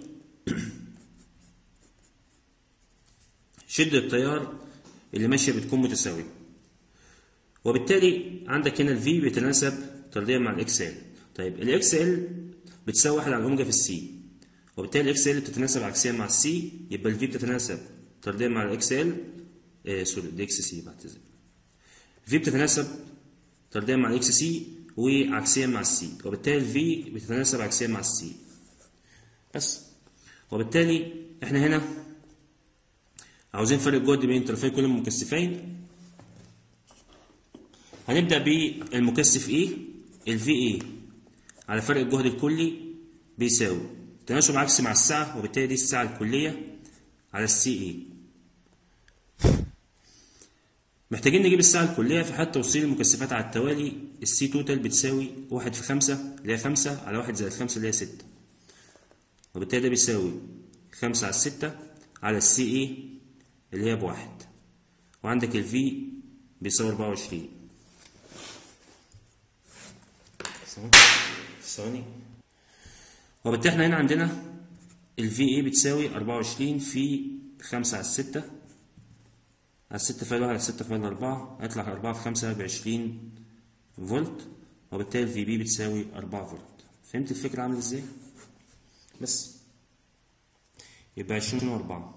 شدة التيار اللي ماشية بتكون متساوية وبالتالي عندك هنا الفي بيتناسب طرديا مع الاكس ال طيب الاكس ال بتساوي واحد على الاوميجا في السي وبالتالي الاكس ال بتتناسب عكسيا مع السي يبقى الفي بتتناسب طرديا مع الاكس ال آه سوري دي اكس سي بعتذر الفي بتتناسب طرديا مع الاكس سي وعكسيا مع السي وبالتالي الفي بتتناسب عكسيا مع السي بس وبالتالي احنا هنا عاوزين فرق الجهد بين طرفي كل المكثفين هنبدأ بالمكثف E ال VA على فرق الجهد الكلي بيساوي تناسب عكسي مع الساعة وبالتالي دي الساعة الكلية على السي اي محتاجين نجيب الساعة الكلية في حالة توصيل المكثفات على التوالي السي توتال بتساوي واحد في خمسة اللي هي خمسة على واحد زائد خمسة اللي هي ستة وبالتالي ده بيساوي خمسة على الستة على السي اي اللي هي بواحد وعندك الفي بيساوي أربعة وعشرين ثواني وبالتالي احنا هنا عندنا الفي اي بتساوي أربعة وعشرين في خمسة على الستة على الستة فايل واحد على الستة فايل أربعة هيطلع أربعة في خمسة بعشرين فولت وبالتالي الفي بي بتساوي أربعة فولت فهمت الفكرة عاملة ازاي؟ بس يبقى عشرين وأربعة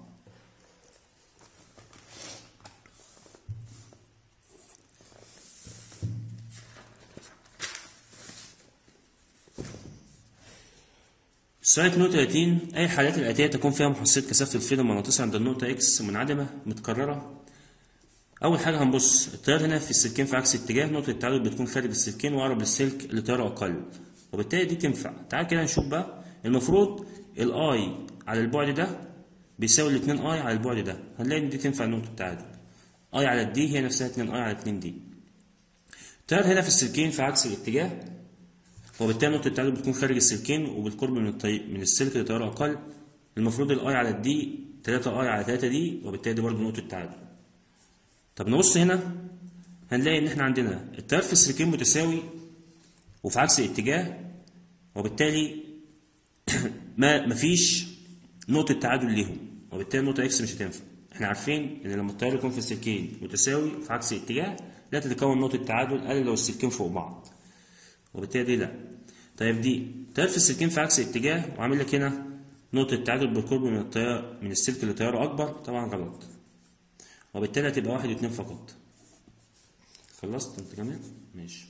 سؤال 32 أي الحالات الآتية تكون فيها محصلة كثافة الفيل المغناطيسي عند النقطة إكس منعدمة متكررة أول حاجة هنبص التيار هنا في السلكين في عكس اتجاه نقطة التعادل بتكون خارج السلكين وأقرب للسلك اللي تياره أقل وبالتالي دي تنفع تعال كده نشوف بقى المفروض الآي على البعد ده بيساوي الاتنين آي على البعد ده هنلاقي إن دي تنفع نقطة التعادل آي على الدي هي نفسها اتنين آي على اتنين دي التيار هنا في السلكين في عكس الاتجاه وبالتالي نقطة التعادل بتكون خارج السلكين وبالقرب من الطي... من السلك اللي تياره أقل المفروض الأي على الدي 3 أي على 3 دي وبالتالي دي برضه نقطة التعادل طب نبص هنا هنلاقي إن إحنا عندنا التيار في السلكين متساوي وفي عكس الاتجاه وبالتالي ما مفيش نقطة تعادل ليهم وبالتالي النقطة إكس مش هتنفع إحنا عارفين إن لما التيار يكون في السلكين متساوي في عكس الاتجاه لا تتكون نقطة تعادل إلا لو السلكين فوق بعض وبالتالي دي لا طيب دي تيار في السلكين في عكس الاتجاه وعامل لك هنا نقطة تعادل بالقرب من التيار من السلك اللي تياره أكبر طبعا غلط وبالتالي هتبقى واحد واتنين فقط خلصت انت كمان ماشي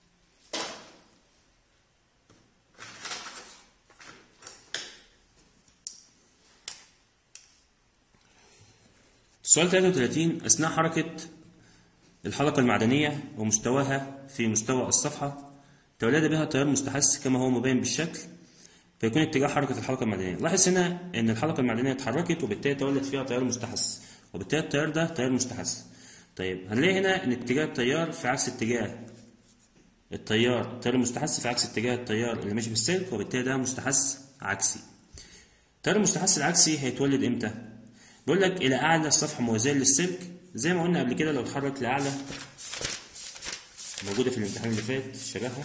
السؤال 33 أثناء حركة الحلقة المعدنية ومستواها في مستوى الصفحة تولد بها تيار مستحث كما هو مبين بالشكل فيكون اتجاه حركة الحلقة المعدنية لاحظ هنا ان الحلقة المعدنية اتحركت وبالتالي تولد فيها تيار مستحث وبالتالي التيار ده تيار مستحث طيب هنلاقي هنا ان اتجاه التيار في عكس اتجاه التيار التيار المستحث في عكس اتجاه التيار اللي ماشي في السلك وبالتالي ده مستحث عكسي التيار المستحث العكسي هيتولد امتى بيقول لك الى اعلى الصفحه موازيه للسلك زي ما قلنا قبل كده لو اتحرك لاعلى موجوده في الامتحان اللي فات شبهها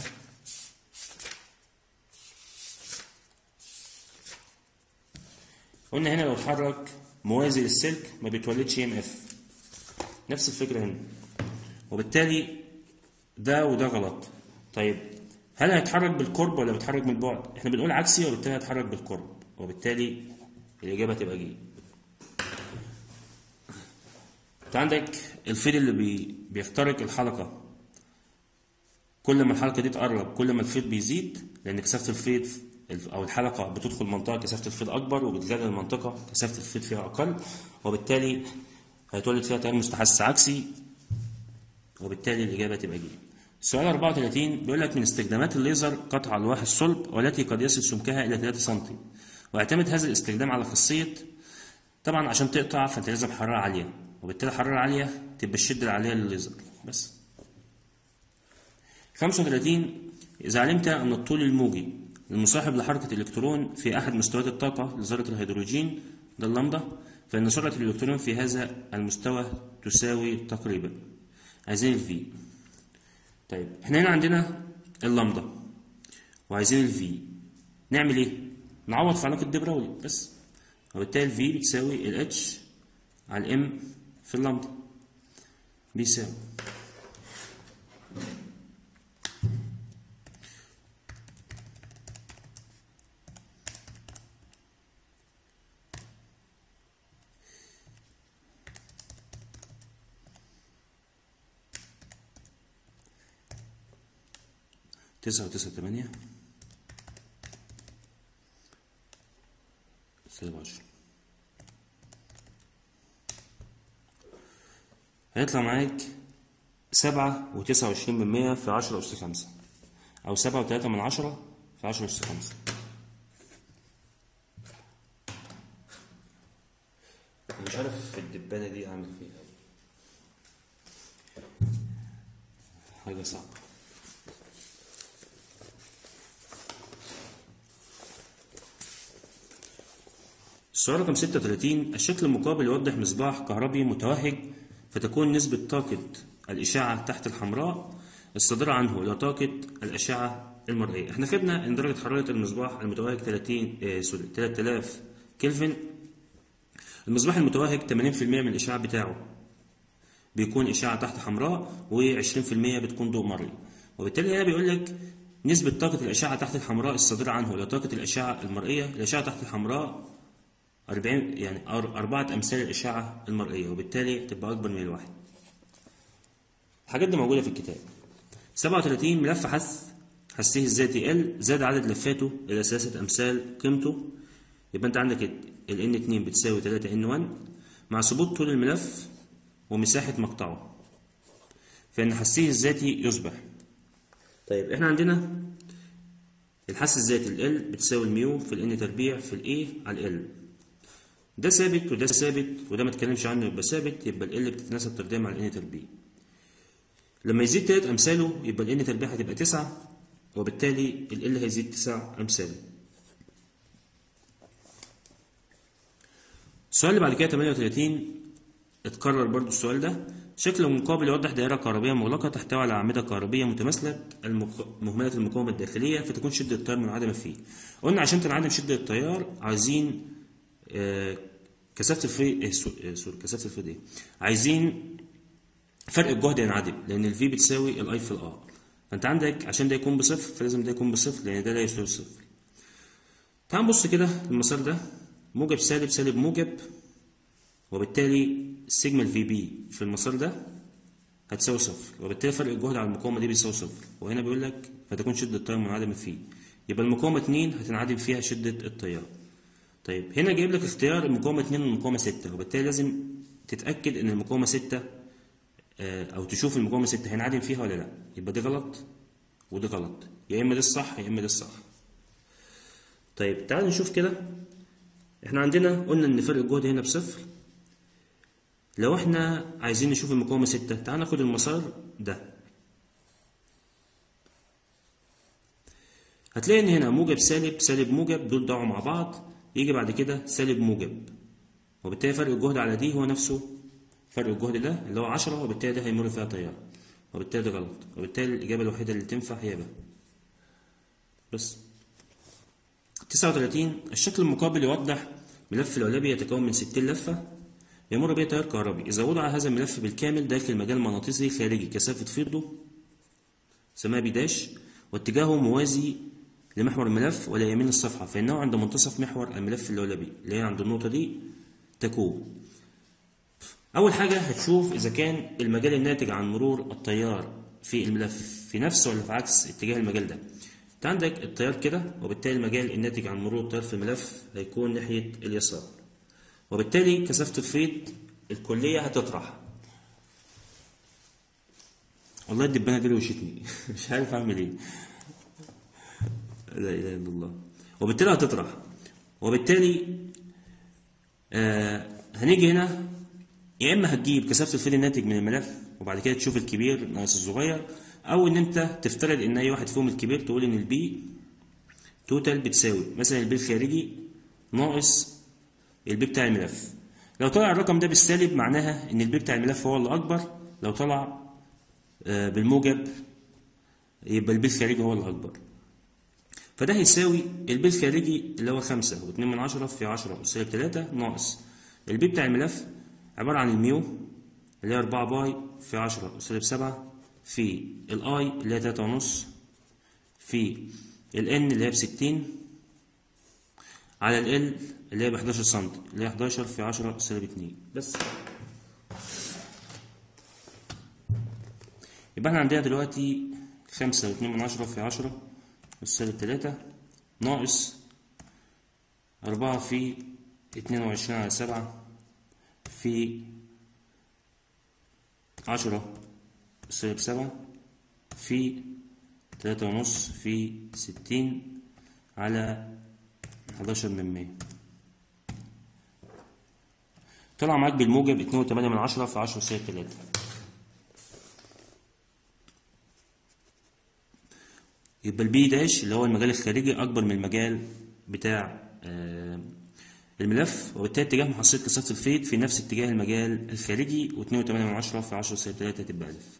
قلنا هنا لو اتحرك موازي للسلك ما بيتولدش ام اف نفس الفكره هنا وبالتالي ده وده غلط طيب هل هيتحرك بالقرب ولا بيتحرك من البعد احنا بنقول عكسي وبالتالي هيتحرك بالقرب وبالتالي الاجابه تبقى جي انت عندك الفيل اللي بي بيخترق الحلقه كل ما الحلقه دي تقرب كل ما الفيض بيزيد لان كثافه الفيض او الحلقه بتدخل منطقه كثافه الفيض اكبر وبتزداد المنطقه كثافه الفيض فيها اقل وبالتالي هيتولد فيها تيار مستحث عكسي وبالتالي الاجابه تبقى جيم السؤال 34 بيقول لك من استخدامات الليزر قطع الواح الصلب والتي قد يصل سمكها الى 3 سم ويعتمد هذا الاستخدام على خاصيه طبعا عشان تقطع فانت لازم حراره عاليه وبالتالي حراره عاليه تبقى الشده العاليه للليزر بس 35 إذا علمت أن الطول الموجي المصاحب لحركة الإلكترون في أحد مستويات الطاقة لذرة الهيدروجين ده اللمدة فإن سرعة الإلكترون في هذا المستوى تساوي تقريبا عايزين الفي طيب احنا هنا عندنا اللمدة وعايزين الفي نعمل ايه؟ نعوض في علاقة دي براولي بس وبالتالي الفي بتساوي الاتش على الام في اللمدة بيساوي تسعة وتسعة تمانية سالب عشرة هيطلع معاك سبعة وتسعة وعشرين من مية في عشرة أس خمسة أو سبعة وتلاتة من عشرة في عشرة أس خمسة مش عارف الدبانة دي أعمل فيها حاجة صعبة السؤال رقم 36 الشكل المقابل يوضح مصباح كهربي متوهج فتكون نسبة طاقة الإشعة تحت الحمراء الصادرة عنه إلى طاقة الأشعة المرئية. احنا خدنا إن درجة حرارة المصباح المتوهج 30 آه سوري 3000 كلفن. المصباح المتوهج 80% من الإشعاع بتاعه بيكون إشعة تحت حمراء و20% بتكون ضوء مرئي. وبالتالي هنا بيقول لك نسبة طاقة الأشعة تحت الحمراء الصادرة عنه إلى طاقة الأشعة المرئية، الأشعة تحت الحمراء 40 يعني أربعة أمثال الإشعة المرئية وبالتالي تبقى أكبر من الواحد. الحاجات دي موجودة في الكتاب. 37 ملف حث حثه الذاتي L زاد عدد لفاته إلى ثلاثة أمثال قيمته يبقى أنت عندك ال N2 بتساوي 3 N1 مع ثبوت طول الملف ومساحة مقطعه. فإن حثه الذاتي يصبح. طيب إحنا عندنا الحث الذاتي ال L بتساوي الميو في ال N تربيع في ال A على ال L. ده ثابت وده ثابت وده ما اتكلمش عنه يبقى ثابت يبقى ال بتتناسب تربيع مع ال تربيع لما يزيد تلات امثاله يبقى ال تربيع هتبقى تسعة وبالتالي ال هيزيد تسع امثاله السؤال اللي بعد كده 38 اتكرر برضو السؤال ده شكل مقابل يوضح دائرة كهربية مغلقة تحتوي على أعمدة كهربية متماثلة مهملة المقاومة الداخلية فتكون شدة التيار منعدمة فيه. قلنا عشان تنعدم شدة التيار عايزين كثافه الفي سوري كثافه الفي دي عايزين فرق الجهد ينعدم لان الفي بتساوي الاي في الار فانت عندك عشان ده يكون بصفر فلازم ده يكون بصفر لان ده لا يساوي صفر تعال نبص كده المسار ده موجب سالب سالب موجب وبالتالي سيجما الفي بي في المسار ده هتساوي صفر وبالتالي فرق الجهد على المقاومه دي بيساوي صفر وهنا بيقول لك فتكون شده التيار منعدمه فيه يبقى المقاومه 2 هتنعدم فيها شده التيار طيب هنا جايب لك اختيار المقاومة 2 والمقاومة 6 وبالتالي لازم تتأكد إن المقاومة 6 أو تشوف المقاومة 6 هينعدم فيها ولا لأ يبقى دي غلط ودي غلط يا إما دي الصح يا إما دي الصح طيب تعال نشوف كده إحنا عندنا قلنا إن فرق الجهد هنا بصفر لو إحنا عايزين نشوف المقاومة 6 تعال ناخد المسار ده هتلاقي إن هنا موجب سالب سالب موجب دول ضاعوا مع بعض يجي بعد كده سالب موجب وبالتالي فرق الجهد على دي هو نفسه فرق الجهد ده اللي هو 10 وبالتالي ده هيمر فيها تيار وبالتالي ده غلط وبالتالي الإجابة الوحيدة اللي تنفع هي ب بس 39 الشكل المقابل يوضح ملف العلبي يتكون من 60 لفة يمر بها تيار كهربي إذا وضع هذا الملف بالكامل داخل مجال مغناطيسي خارجي كثافة فيضه سماه بداش واتجاهه موازي لمحور الملف ولا يمين الصفحة فإنه عند منتصف محور الملف اللولبي اللي هي عند النقطة دي تكون أول حاجة هتشوف إذا كان المجال الناتج عن مرور التيار في الملف في نفس ولا في عكس اتجاه المجال ده انت عندك التيار كده وبالتالي المجال الناتج عن مرور التيار في الملف هيكون ناحية اليسار وبالتالي كثافة الفيض الكلية هتطرح والله الدبانة دي روشتني مش عارف أعمل إيه لا إله إلا الله وبالتالي هتطرح وبالتالي آه هنيجي هنا يا إما هتجيب كثافة الفيض الناتج من الملف وبعد كده تشوف الكبير ناقص الصغير أو إن أنت تفترض إن أي واحد فيهم الكبير تقول إن البي توتال بتساوي مثلا البي الخارجي ناقص البي بتاع الملف لو طلع الرقم ده بالسالب معناها إن البي بتاع الملف هو اللي أكبر لو طلع آه بالموجب يبقى البي الخارجي هو اللي أكبر فده هيساوي البي الخارجي اللي هو خمسة واتنين من عشرة في عشرة سالب تلاتة ناقص البي بتاع الملف عبارة عن الميو اللي هي أربعة باي في عشرة سالب سبعة في الاي اللي هي تلاتة ونص في الان اللي هي بستين على ال اللي هي بحداشر سنتي اللي هي حداشر في عشرة سالب اتنين بس يبقى احنا عندنا دلوقتي خمسة واتنين من عشرة في عشرة سالب تلاتة ناقص أربعة في اتنين وعشرين على سبعة في عشرة سالب سبعة في تلاتة ونص في ستين على حداشر من مية طلع معاك بالموجب اتنين وتمانية من عشرة في عشرة سالب تلاتة يبقى البي داش اللي هو المجال الخارجي أكبر من المجال بتاع الملف وبالتالي اتجاه محصلة كثافة الفيض في نفس اتجاه المجال الخارجي واتنين وتمانية من عشرة في عشرة سالب تلاتة تبقى ألف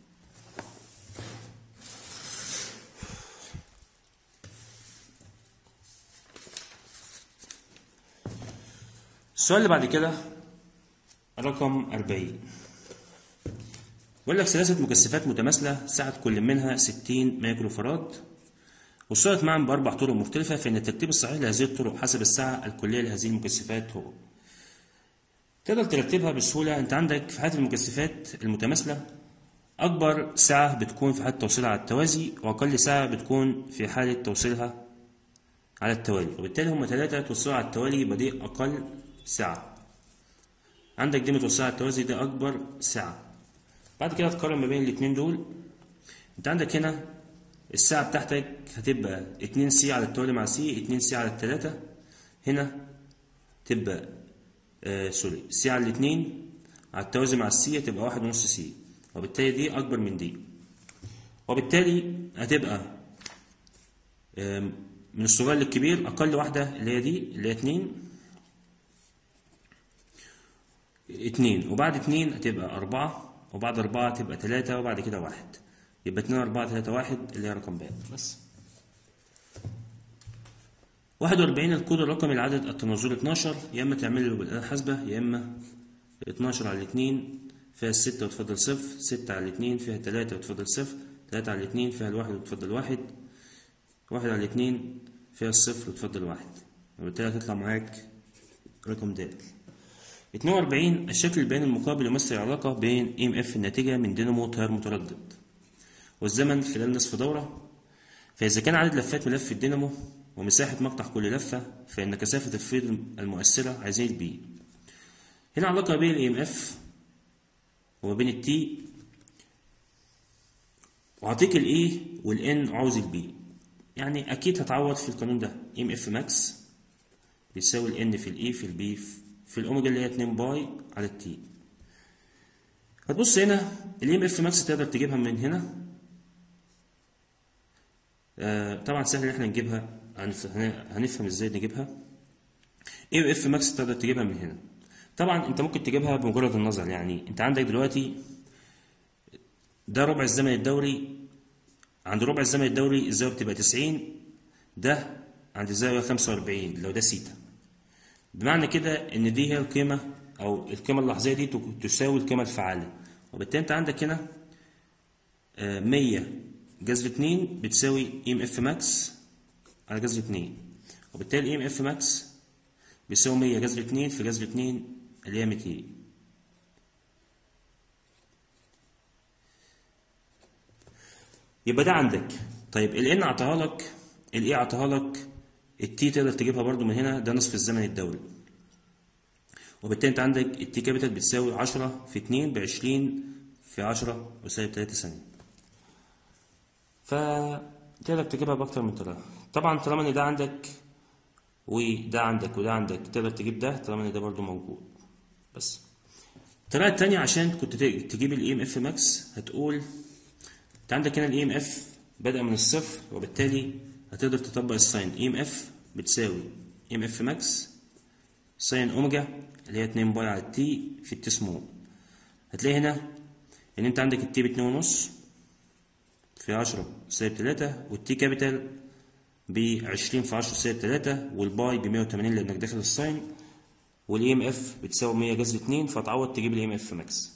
السؤال اللي بعد كده رقم أربعين بيقول لك ثلاثة مكثفات متماثلة سعة كل منها ستين مايكرو فراد وصلت معا بأربع طرق مختلفة فإن الترتيب الصحيح لهذه الطرق حسب السعة الكلية لهذه المكثفات هو تقدر ترتبها بسهولة أنت عندك في حالة المكثفات المتماثلة أكبر سعة بتكون في حالة توصيلها على التوازي وأقل سعة بتكون في حالة توصيلها على التوالي وبالتالي هما ثلاثة توصلوا على التوالي يبقى دي أقل سعة عندك دي متوصلة على التوازي دي أكبر سعة بعد كده تقارن ما بين الاتنين دول أنت عندك هنا الساعة بتاعتك هتبقى اتنين سي على التوالي مع سي اتنين سي على التلاتة هنا تبقى آه سوري سي على الاتنين على التوازي مع السي هتبقى واحد ونص سي وبالتالي دي أكبر من دي وبالتالي هتبقى آه من الصغير للكبير أقل واحدة اللي هي دي اللي هي اتنين اتنين وبعد اتنين هتبقى أربعة وبعد أربعة تبقى تلاتة وبعد كده واحد يبقى اتنين أربعة تلاتة واحد اللي هي رقم ب بس واحد وأربعين الكود الرقمي لعدد التناظر اتناشر يا إما تعمله بالآلة الحاسبة يا إما اتناشر على الاتنين فيها الستة وتفضل صفر ستة على الاتنين فيها تلاتة وتفضل صفر تلاتة على الاتنين فيها الواحد وتفضل واحد واحد على الاتنين فيها الصفر وتفضل واحد وبالتالي هتطلع معاك رقم د 42 الشكل البياني المقابل يمثل علاقة بين ام اف الناتجة من دينامو تيار متردد والزمن خلال نصف دورة فإذا كان عدد لفات ملف الدينامو ومساحة مقطع كل لفة فإن كثافة الفيض المؤثرة عايزين البي هنا علاقة بين الام اف وما بين التي وأعطيك الاي والان عاوز البي يعني أكيد هتعوض في القانون ده ام اف ماكس بيساوي الان في الاي في البي في الاوميجا اللي هي 2 باي على التي هتبص هنا الام اف ماكس تقدر تجيبها من هنا آه طبعا سهل ان احنا نجيبها هنفهم ازاي نجيبها ام اف ماكس تقدر تجيبها من هنا طبعا انت ممكن تجيبها بمجرد النظر يعني انت عندك دلوقتي ده ربع الزمن الدوري عند ربع الزمن الدوري الزاويه بتبقى 90 ده عند الزاويه 45 لو ده سيتا بمعنى كده ان دي هي القيمه او القيمه اللحظيه دي تساوي القيمه الفعاله وبالتالي انت عندك هنا 100 جذر 2 بتساوي ام اف ماكس على جذر 2 وبالتالي ام اف ماكس بيساوي 100 جذر 2 في جذر 2 اللي هي 200 يبقى ده عندك طيب ال n اعطاها لك ال e اعطاها لك ال t تقدر تجيبها برضو من هنا ده نصف الزمن الدوري وبالتالي انت عندك ال t كابيتال بتساوي 10 في 2 ب 20 في 10 وسالب 3 ثانية فتقدر تجيبها بأكتر من طريقة طبعا طالما ان ده عندك وده عندك وده عندك تقدر تجيب ده طالما ان ده برضو موجود بس الطريقة التانية عشان كنت تجيب الاي ام اف ماكس هتقول انت عندك هنا الاي ام اف بدأ من الصفر وبالتالي هتقدر تطبق الساين اي ام اف بتساوي اي ام اف ماكس ساين اوميجا اللي هي 2 باي على التي في التي سمول هتلاقي هنا ان انت عندك التي باتنين ونص في عشرة سالب تلاتة والتي كابيتال بعشرين في عشرة سالب تلاتة والباي بمية وتمانين لأنك داخل الساين والاي ام اف بتساوي مية جذر اتنين فتعوض تجيب الاي ام اف ماكس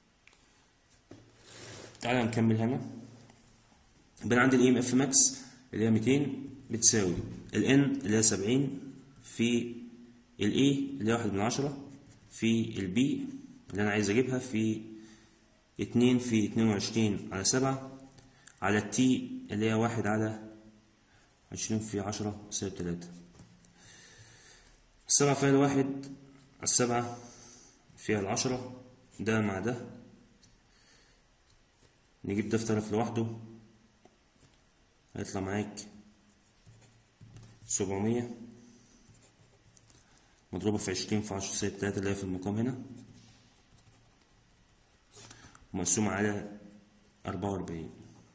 تعالى نكمل هنا يبقى عندي الاي ام اف ماكس اللي هي ميتين بتساوي الان اللي هي سبعين في الاي اللي هي واحد من عشرة في البي اللي انا عايز اجيبها في اتنين في اتنين وعشرين على سبعة على التي اللي هي واحد على عشرين في عشرة سالب تلاتة السبعة فيها الواحد على السبعة فيها العشرة ده مع ده نجيب ده في طرف لوحده هيطلع معاك سبعمية مضروبة في عشرين في عشرة سالب تلاتة اللي هي في المقام هنا مقسومة على أربعة وأربعين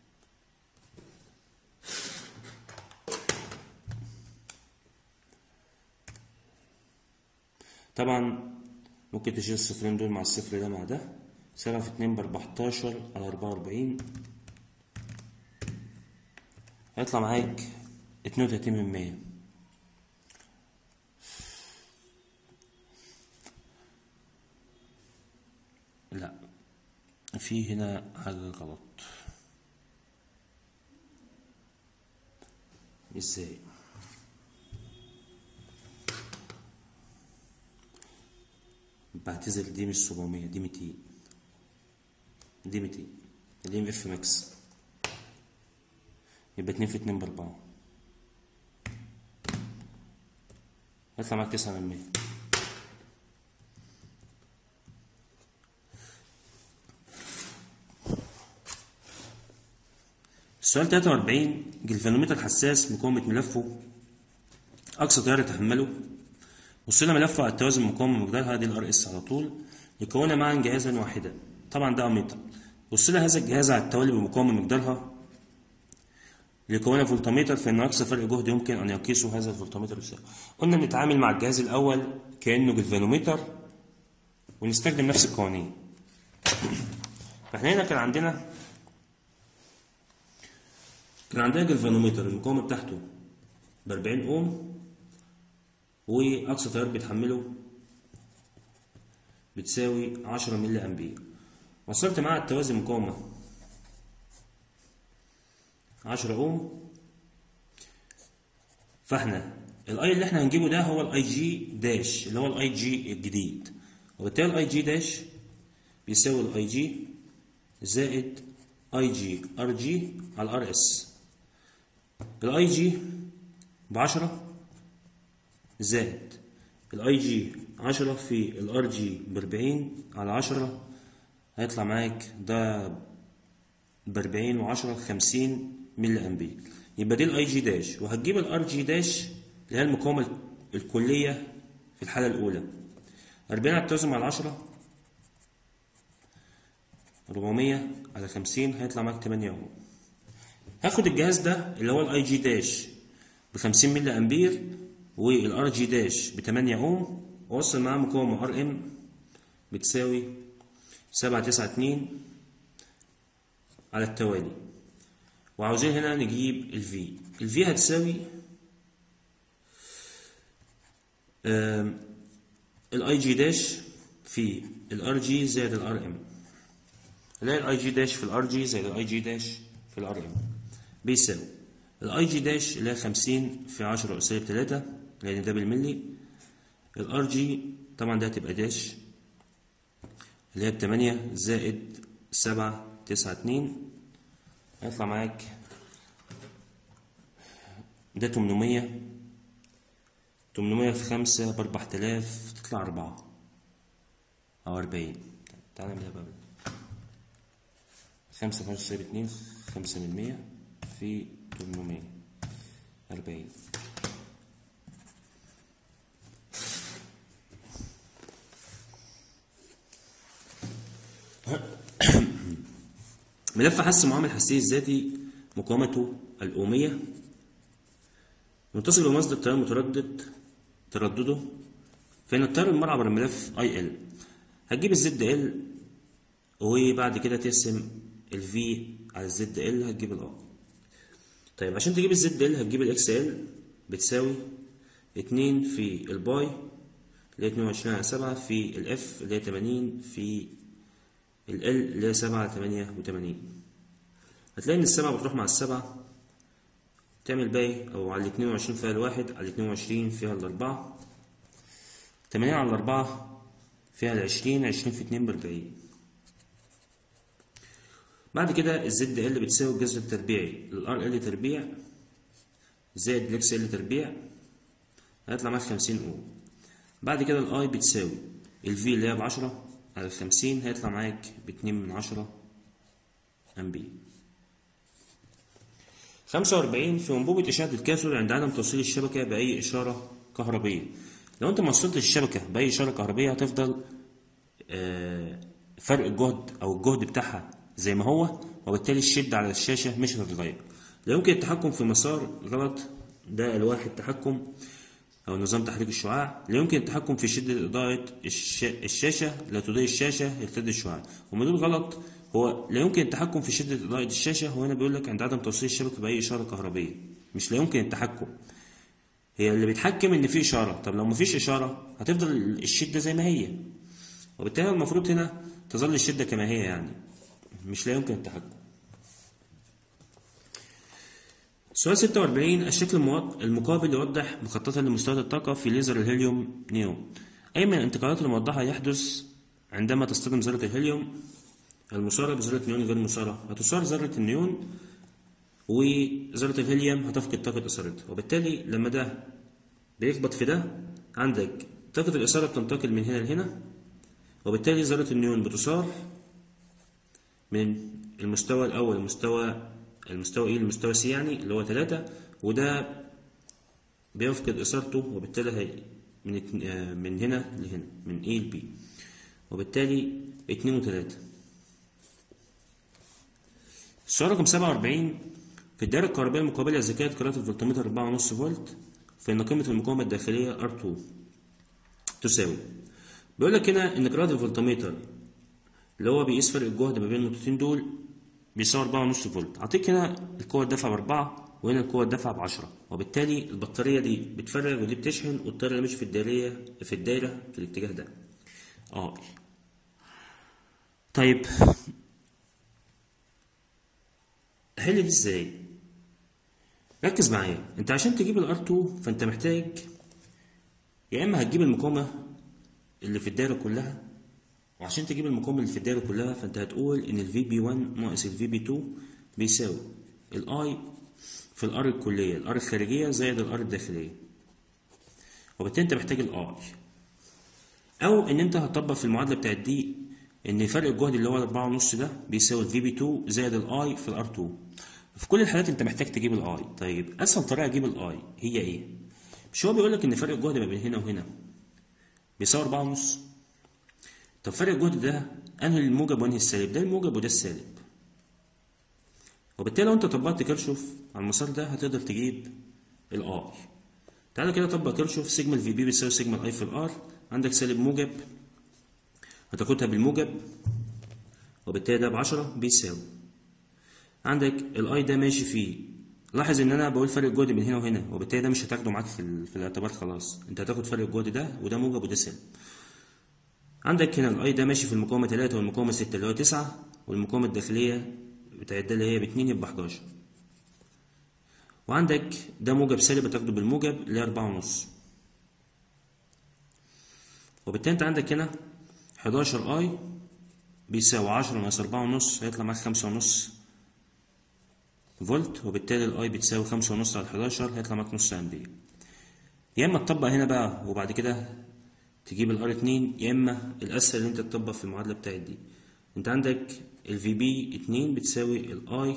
طبعا ممكن تشيل الصفرين دول مع الصفر ده مع ده سبعة في اتنين بأربعتاشر على أربعة وأربعين هيطلع معاك اتنين وتلاتين من مية لا في هنا حاجة غلط ازاي بعتذر دي مش 700 دي 200 دي 200 دي ام اف ماكس يبقى 2 في 2 ب 4 هيطلع معاك 9 من 100 السؤال 43 جلفانومتر حساس مقاومة ملفه أقصى تيار يتحمله وصلنا ملفه على التوازن مقاومة مقدارها دي الار اس على طول يكون معا جهازا واحدا طبعا ده أميتر وصل هذا الجهاز على التوالي بمقاومة مقدارها ليكون فولتميتر فإن أقصى فرق جهد يمكن أن يقيسه هذا الفولتميتر يساوي قلنا نتعامل مع الجهاز الأول كأنه جلفانومتر ونستخدم نفس القوانين فاحنا هنا كان عندنا كان عندنا جلفانومتر المقاومة بتاعته ب 40 أوم وأقصى تيار بيتحمله بتساوي 10 ملي أمبير وصلت معاه التوازي مقاومة 10 أوم فاحنا الاي اللي احنا هنجيبه ده هو الاي جي داش اللي هو الاي جي الجديد وبالتالي الاي جي داش بيساوي الاي جي زائد اي جي ار جي على ار اس الاي جي بعشرة زائد الاي جي عشرة في الار جي بأربعين على عشرة هيطلع معاك ده بأربعين وعشرة خمسين ملي أمبير يبقى دي الاي جي داش وهتجيب الار جي داش اللي هي المقاومة الكلية في الحالة الأولى أربعين على التوازن على عشرة أربعمية على خمسين هيطلع معاك تمانية أهو هاخد الجهاز ده اللي هو الاي جي داش ب 50 ملي امبير والار جي داش ب 8 اوم وأوصل معاه مقاومة ار ام بتساوي سبعة تسعة اتنين على التوالي وعاوزين هنا نجيب الفي الفي هتساوي الاي جي داش في الار جي زائد الار ام نلاقي الاي جي داش في الار جي زائد الاي جي داش في الار ام بيساوي الاي جي داش اللي هي 50 في 10 سالب 3 لان ده بالملي الار جي طبعا ده هتبقى داش اللي هي ب 8 زائد 7 9 2 هيطلع معاك ده 800 800 في 5 ب 4000 تطلع 4 أو 40 تعالى نعملها بقى 5 في 10 سالب 2 5 من 100 في 800 40 ملف حس معامل الحساسية الذاتي مقاومته الأومية متصل بمصدر تيار متردد تردده فإن التيار المر عبر الملف اي ال هتجيب الزد ال وبعد كده تقسم الفي على الزد ال هتجيب الار طيب عشان تجيب الزد ال هتجيب الاكس ال بتساوي اتنين في الباي اللي هي اتنين وعشرين على سبعة في الاف اللي هي تمانين في ال اللي هي سبعة على تمانية وتمانين هتلاقي إن السبعة بتروح مع السبعة تعمل باقي أو على الاتنين وعشرين فيها الواحد على الاتنين وعشرين فيها الأربعة تمانين على الأربعة فيها العشرين عشرين في اتنين بأربعين بعد كده الزد ال بتساوي الجذر التربيعي للار ال تربيع زائد الاكس ال تربيع هيطلع معاك خمسين اوم بعد كده الاي بتساوي الفي اللي هي بعشرة على الخمسين هيطلع معاك باتنين من عشرة أمبير خمسة وأربعين في أنبوبة إشعة الكاثود عند عدم توصيل الشبكة بأي إشارة كهربية لو أنت ما وصلتش الشبكة بأي إشارة كهربية هتفضل آه، فرق الجهد أو الجهد بتاعها زي ما هو وبالتالي الشدة على الشاشة مش هتتغير لا يمكن التحكم في مسار غلط ده ألواح التحكم أو نظام تحريك الشعاع لا يمكن التحكم في شدة إضاءة الش... الشاشة لا تضيء الشاشة يرتد الشعاع ومن دول غلط هو لا يمكن التحكم في شدة إضاءة الشاشة هو هنا بيقول لك عند عدم توصيل الشبكة بأي إشارة كهربية مش لا يمكن التحكم هي اللي بيتحكم إن في إشارة طب لو مفيش إشارة هتفضل الشدة زي ما هي وبالتالي المفروض هنا تظل الشدة كما هي يعني مش لا يمكن التحكم سؤال 46 الشكل المواد- المقابل يوضح مخططا لمستويات الطاقة في ليزر الهيليوم نيون أي من الانتقالات الموضحة يحدث عندما تصطدم ذرة الهيليوم المثارة بذرة نيون غير مثارة هتثار ذرة النيون وذرة الهيليوم هتفقد طاقة إثارتها وبالتالي لما ده بيخبط في ده عندك طاقة الإثارة بتنتقل من هنا لهنا وبالتالي ذرة النيون بتثار من المستوى الأول المستوى المستوى إيه المستوى سي يعني اللي هو تلاتة وده بيفقد إثارته وبالتالي هي من اتن- آه، من هنا لهنا من A ل B وبالتالي اتنين وتلاتة السؤال رقم سبعة وأربعين في الدائرة الكهربائية المقابلة لزكاة قراءة الفولتمتر أربعة ونص فولت فإن قيمة المقاومة الداخلية R2 تساوي بيقول لك هنا إن قراءة الفولتمتر اللي هو بيقيس فرق الجهد ما بين النقطتين دول بيساوي أربعة ونص فولت أعطيك هنا القوة الدافعة بأربعة وهنا القوة الدافعة بعشرة وبالتالي البطارية دي بتفرغ ودي بتشحن والتيار اللي ماشي في الدائرية في الدايرة في الاتجاه ده اه طيب حل دي ازاي ركز معايا انت عشان تجيب الار 2 فانت محتاج يا اما هتجيب المقاومه اللي في الدايره كلها وعشان تجيب المقاومه اللي في الدايره كلها فانت هتقول ان الفي بي 1 ناقص الفي بي 2 بيساوي الاي في الار الكليه الار الخارجيه زائد الار الداخليه وبالتالي انت محتاج الاي او ان انت هتطبق في المعادله بتاعت دي ان فرق الجهد اللي هو الأربعة ونص ده بيساوي الفي بي 2 زائد الاي في الار 2 في كل الحالات انت محتاج تجيب الاي طيب اسهل طريقه اجيب الاي هي ايه مش هو بيقول لك ان فرق الجهد ما بين هنا وهنا بيساوي أربعة ونص طب فرق الجهد ده انهي الموجب وانهي السالب ده الموجب وده السالب وبالتالي لو انت طبقت كيرشوف على المسار ده هتقدر تجيب الاي تعالى كده طبق كيرشوف سيجما الفي بي بيساوي سيجما الاي في الار عندك سالب موجب هتاخدها بالموجب وبالتالي ده بعشرة بيساوي عندك الاي ده ماشي فيه لاحظ ان انا بقول فرق الجهد بين هنا وهنا وبالتالي ده مش هتاخده معاك في, ال- في الاعتبار خلاص انت هتاخد فرق الجهد ده وده موجب وده سالب عندك هنا الاي ده ماشي في المقاومة 3 والمقاومة 6 اللي هو 9 والمقاومة الداخلية بتاعت ده اللي هي ب 2 يبقى 11 وعندك ده موجب سالب هتاخده بالموجب اللي هي 4 ونص وبالتالي انت عندك هنا 11 اي بيساوي 10 ناقص 4 ونص هيطلع معاك 5 ونص فولت وبالتالي الاي بتساوي 5 ونص على 11 هيطلع معاك نص امبير يا اما تطبق هنا بقى وبعد كده تجيب الار 2 يا اما الاسهل ان انت تطبق في المعادله بتاعت دي انت عندك الفي بي 2 بتساوي الاي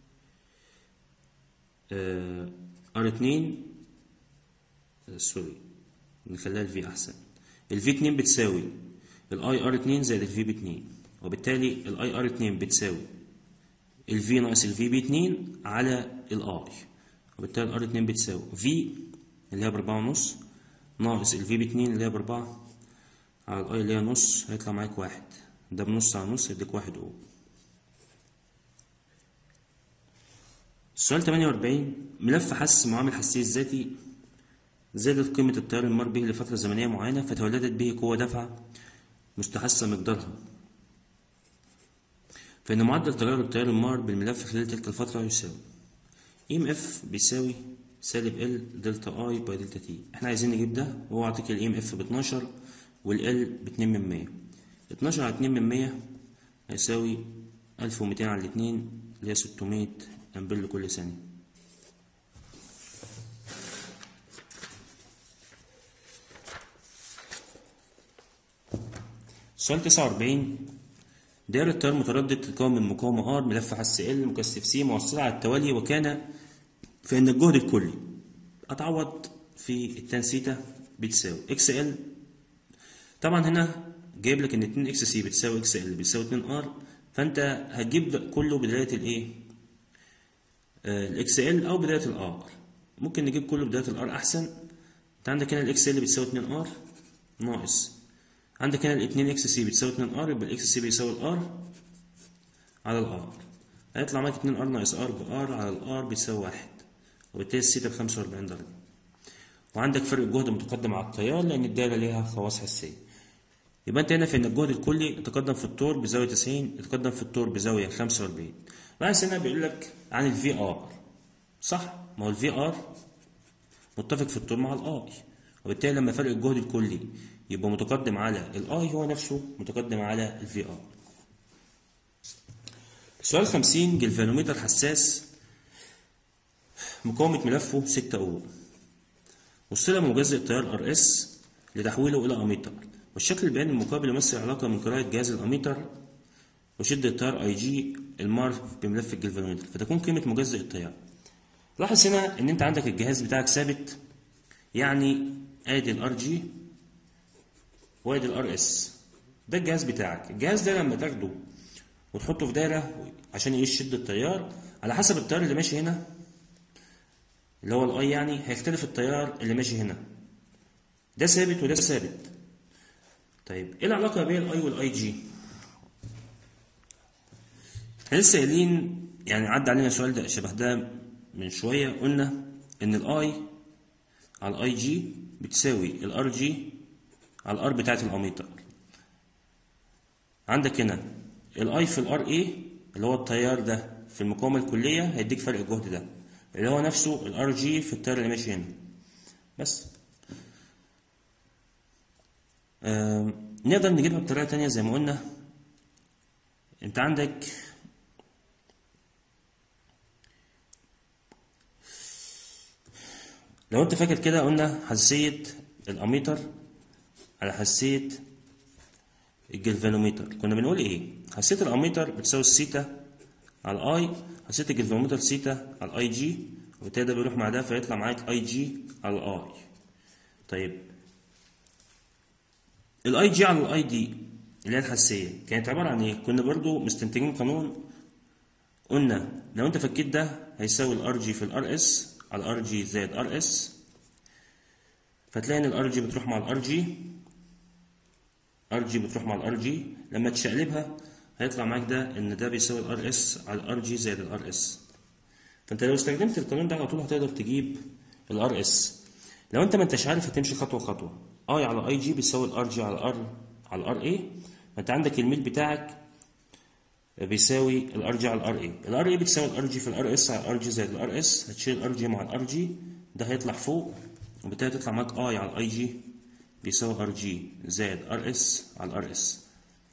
ار 2 سوري نخليها الفي احسن الفي 2 بتساوي الاي ار 2 زائد الفي بي 2 وبالتالي الاي ار 2 بتساوي الفي ناقص الفي بي 2 على الاي وبالتالي الار 2 بتساوي في اللي هي بأربعة ونص ناقص الفي بي 2 اللي هي بأربعة على الاي اللي هي نص هيطلع معاك واحد ده بنص على نص يديك واحد او السؤال 48 ملف حس معامل حساسية الذاتي زادت قيمة التيار المار به لفترة زمنية معينة فتولدت به قوة دفعة مستحثة مقدارها فإن معدل تغير التيار المار بالملف خلال تلك الفترة يساوي ام اف بيساوي سالب ال دلتا اي باي دلتا تي احنا عايزين نجيب ده وهو عاطيك الام اف ب 12 والال ب 2 من 100 12 على 2 من 100 هيساوي 1200 على الاتنين اللي هي 600 امبير لكل ثانية سؤال 49 دائرة تيار متردد تتكون من مقاومة R ملف حس L مكثف C موصلة على التوالي وكان فإن الجهد الكلي أتعوض في التان سيتا بتساوي اكس ال طبعا هنا جايب لك ان 2 اكس سي بتساوي اكس ال بتساوي 2 ار فانت هتجيب ده كله بداية الايه الاكس ال او بداية الار ممكن نجيب كله بداية الار احسن انت عندك هنا الاكس ال بتساوي 2 ار ناقص عندك هنا ال 2 اكس سي بتساوي 2 ار يبقى الاكس سي بيساوي الار على الار هيطلع معاك 2 ار ناقص ار بار على الار بيساوي 1 وبالتالي السيتا ب 45 درجة وعندك فرق الجهد متقدم على التيار لأن الدايرة ليها خواص حسية يبقى أنت هنا في إن الجهد الكلي يتقدم في الطور بزاوية 90 يتقدم في الطور بزاوية 45 بس هنا بيقول لك عن الفي ار صح ما هو الفي ار متفق في الطور مع الاي وبالتالي لما فرق الجهد الكلي يبقى متقدم على الاي هو نفسه متقدم على الفي ار سؤال 50 جلفانومتر حساس مقاومة ملفه 6 أو وصل مجزء التيار ار اس لتحويله إلى أميتر والشكل البياني المقابل يمثل علاقة من قراءة جهاز الأميتر وشدة التيار اي جي المار بملف الجلفانومتر فتكون قيمة مجزء التيار لاحظ هنا إن أنت عندك الجهاز بتاعك ثابت يعني ادي الار جي وادي الار اس ده الجهاز بتاعك الجهاز ده لما تاخده وتحطه في دايرة عشان يقيس شدة التيار على حسب التيار اللي ماشي هنا اللي هو الاي يعني هيختلف التيار اللي ماشي هنا ده ثابت وده ثابت طيب ايه العلاقة بين الاي والاي جي احنا لسه قايلين يعني عدى علينا سؤال ده شبه ده من شوية قلنا ان الاي على الاي جي بتساوي الار جي على الار بتاعت الاميتر عندك هنا الاي في الار اي اللي هو التيار ده في المقاومة الكلية هيديك فرق الجهد ده اللي هو نفسه الار جي في التيار اللي ماشي هنا بس آم، نقدر نجيبها بطريقة تانية زي ما قلنا انت عندك لو انت فاكر كده قلنا حساسية الاميتر على حساسية الجلفانوميتر كنا بنقول ايه حساسية الاميتر بتساوي السيتا على الاي حساسية الجلفانوميتر سيتا على الاي جي وبالتالي ده بيروح مع ده فيطلع معاك اي جي على الاي طيب الاي جي على الاي دي اللي هي الحساسية كانت عبارة عن ايه كنا برضو مستنتجين قانون قلنا لو انت فكيت ده هيساوي الار جي في الار اس على الار جي زائد ار اس فتلاقي ان الار جي بتروح مع الار جي ار جي بتروح مع الار جي لما تشقلبها هيطلع معاك ده ان ده بيساوي الار اس على الار جي زائد الار اس فانت لو استخدمت القانون ده على طول هتقدر تجيب الار اس لو انت ما انتش عارف هتمشي خطوه خطوه اي على اي جي بيساوي الار جي على الار على الار اي فانت عندك الميل بتاعك بيساوي الار جي على الار اي الار اي بتساوي الار جي في الار اس على الار جي زائد الار اس هتشيل الار جي مع الار جي ده هيطلع فوق وبالتالي تطلع معاك اي على الاي جي بيساوي ار جي زائد ار اس على الار اس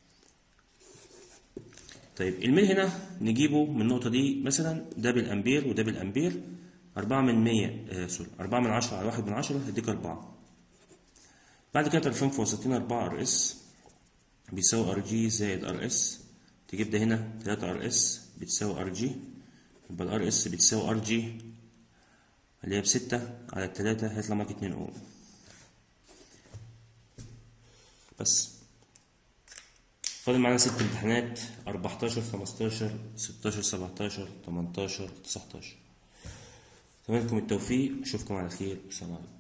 طيب الميل هنا نجيبه من النقطة دي مثلا ده بالأمبير وده بالأمبير أربعة من مية آه سوري أربعة من عشرة على واحد من عشرة هيديك أربعة بعد كده طرفين في وسطين أربعة ار اس بيساوي ار جي زائد ار اس تجيب ده هنا تلاتة ار اس بتساوي ار جي يبقى الار اس بتساوي ار جي اللي هي بستة على التلاتة هيطلع معاك اتنين اوم بس فاضل معانا ست امتحانات 14 15 16 17 18 19 اتمنى لكم التوفيق اشوفكم على خير والسلام عليكم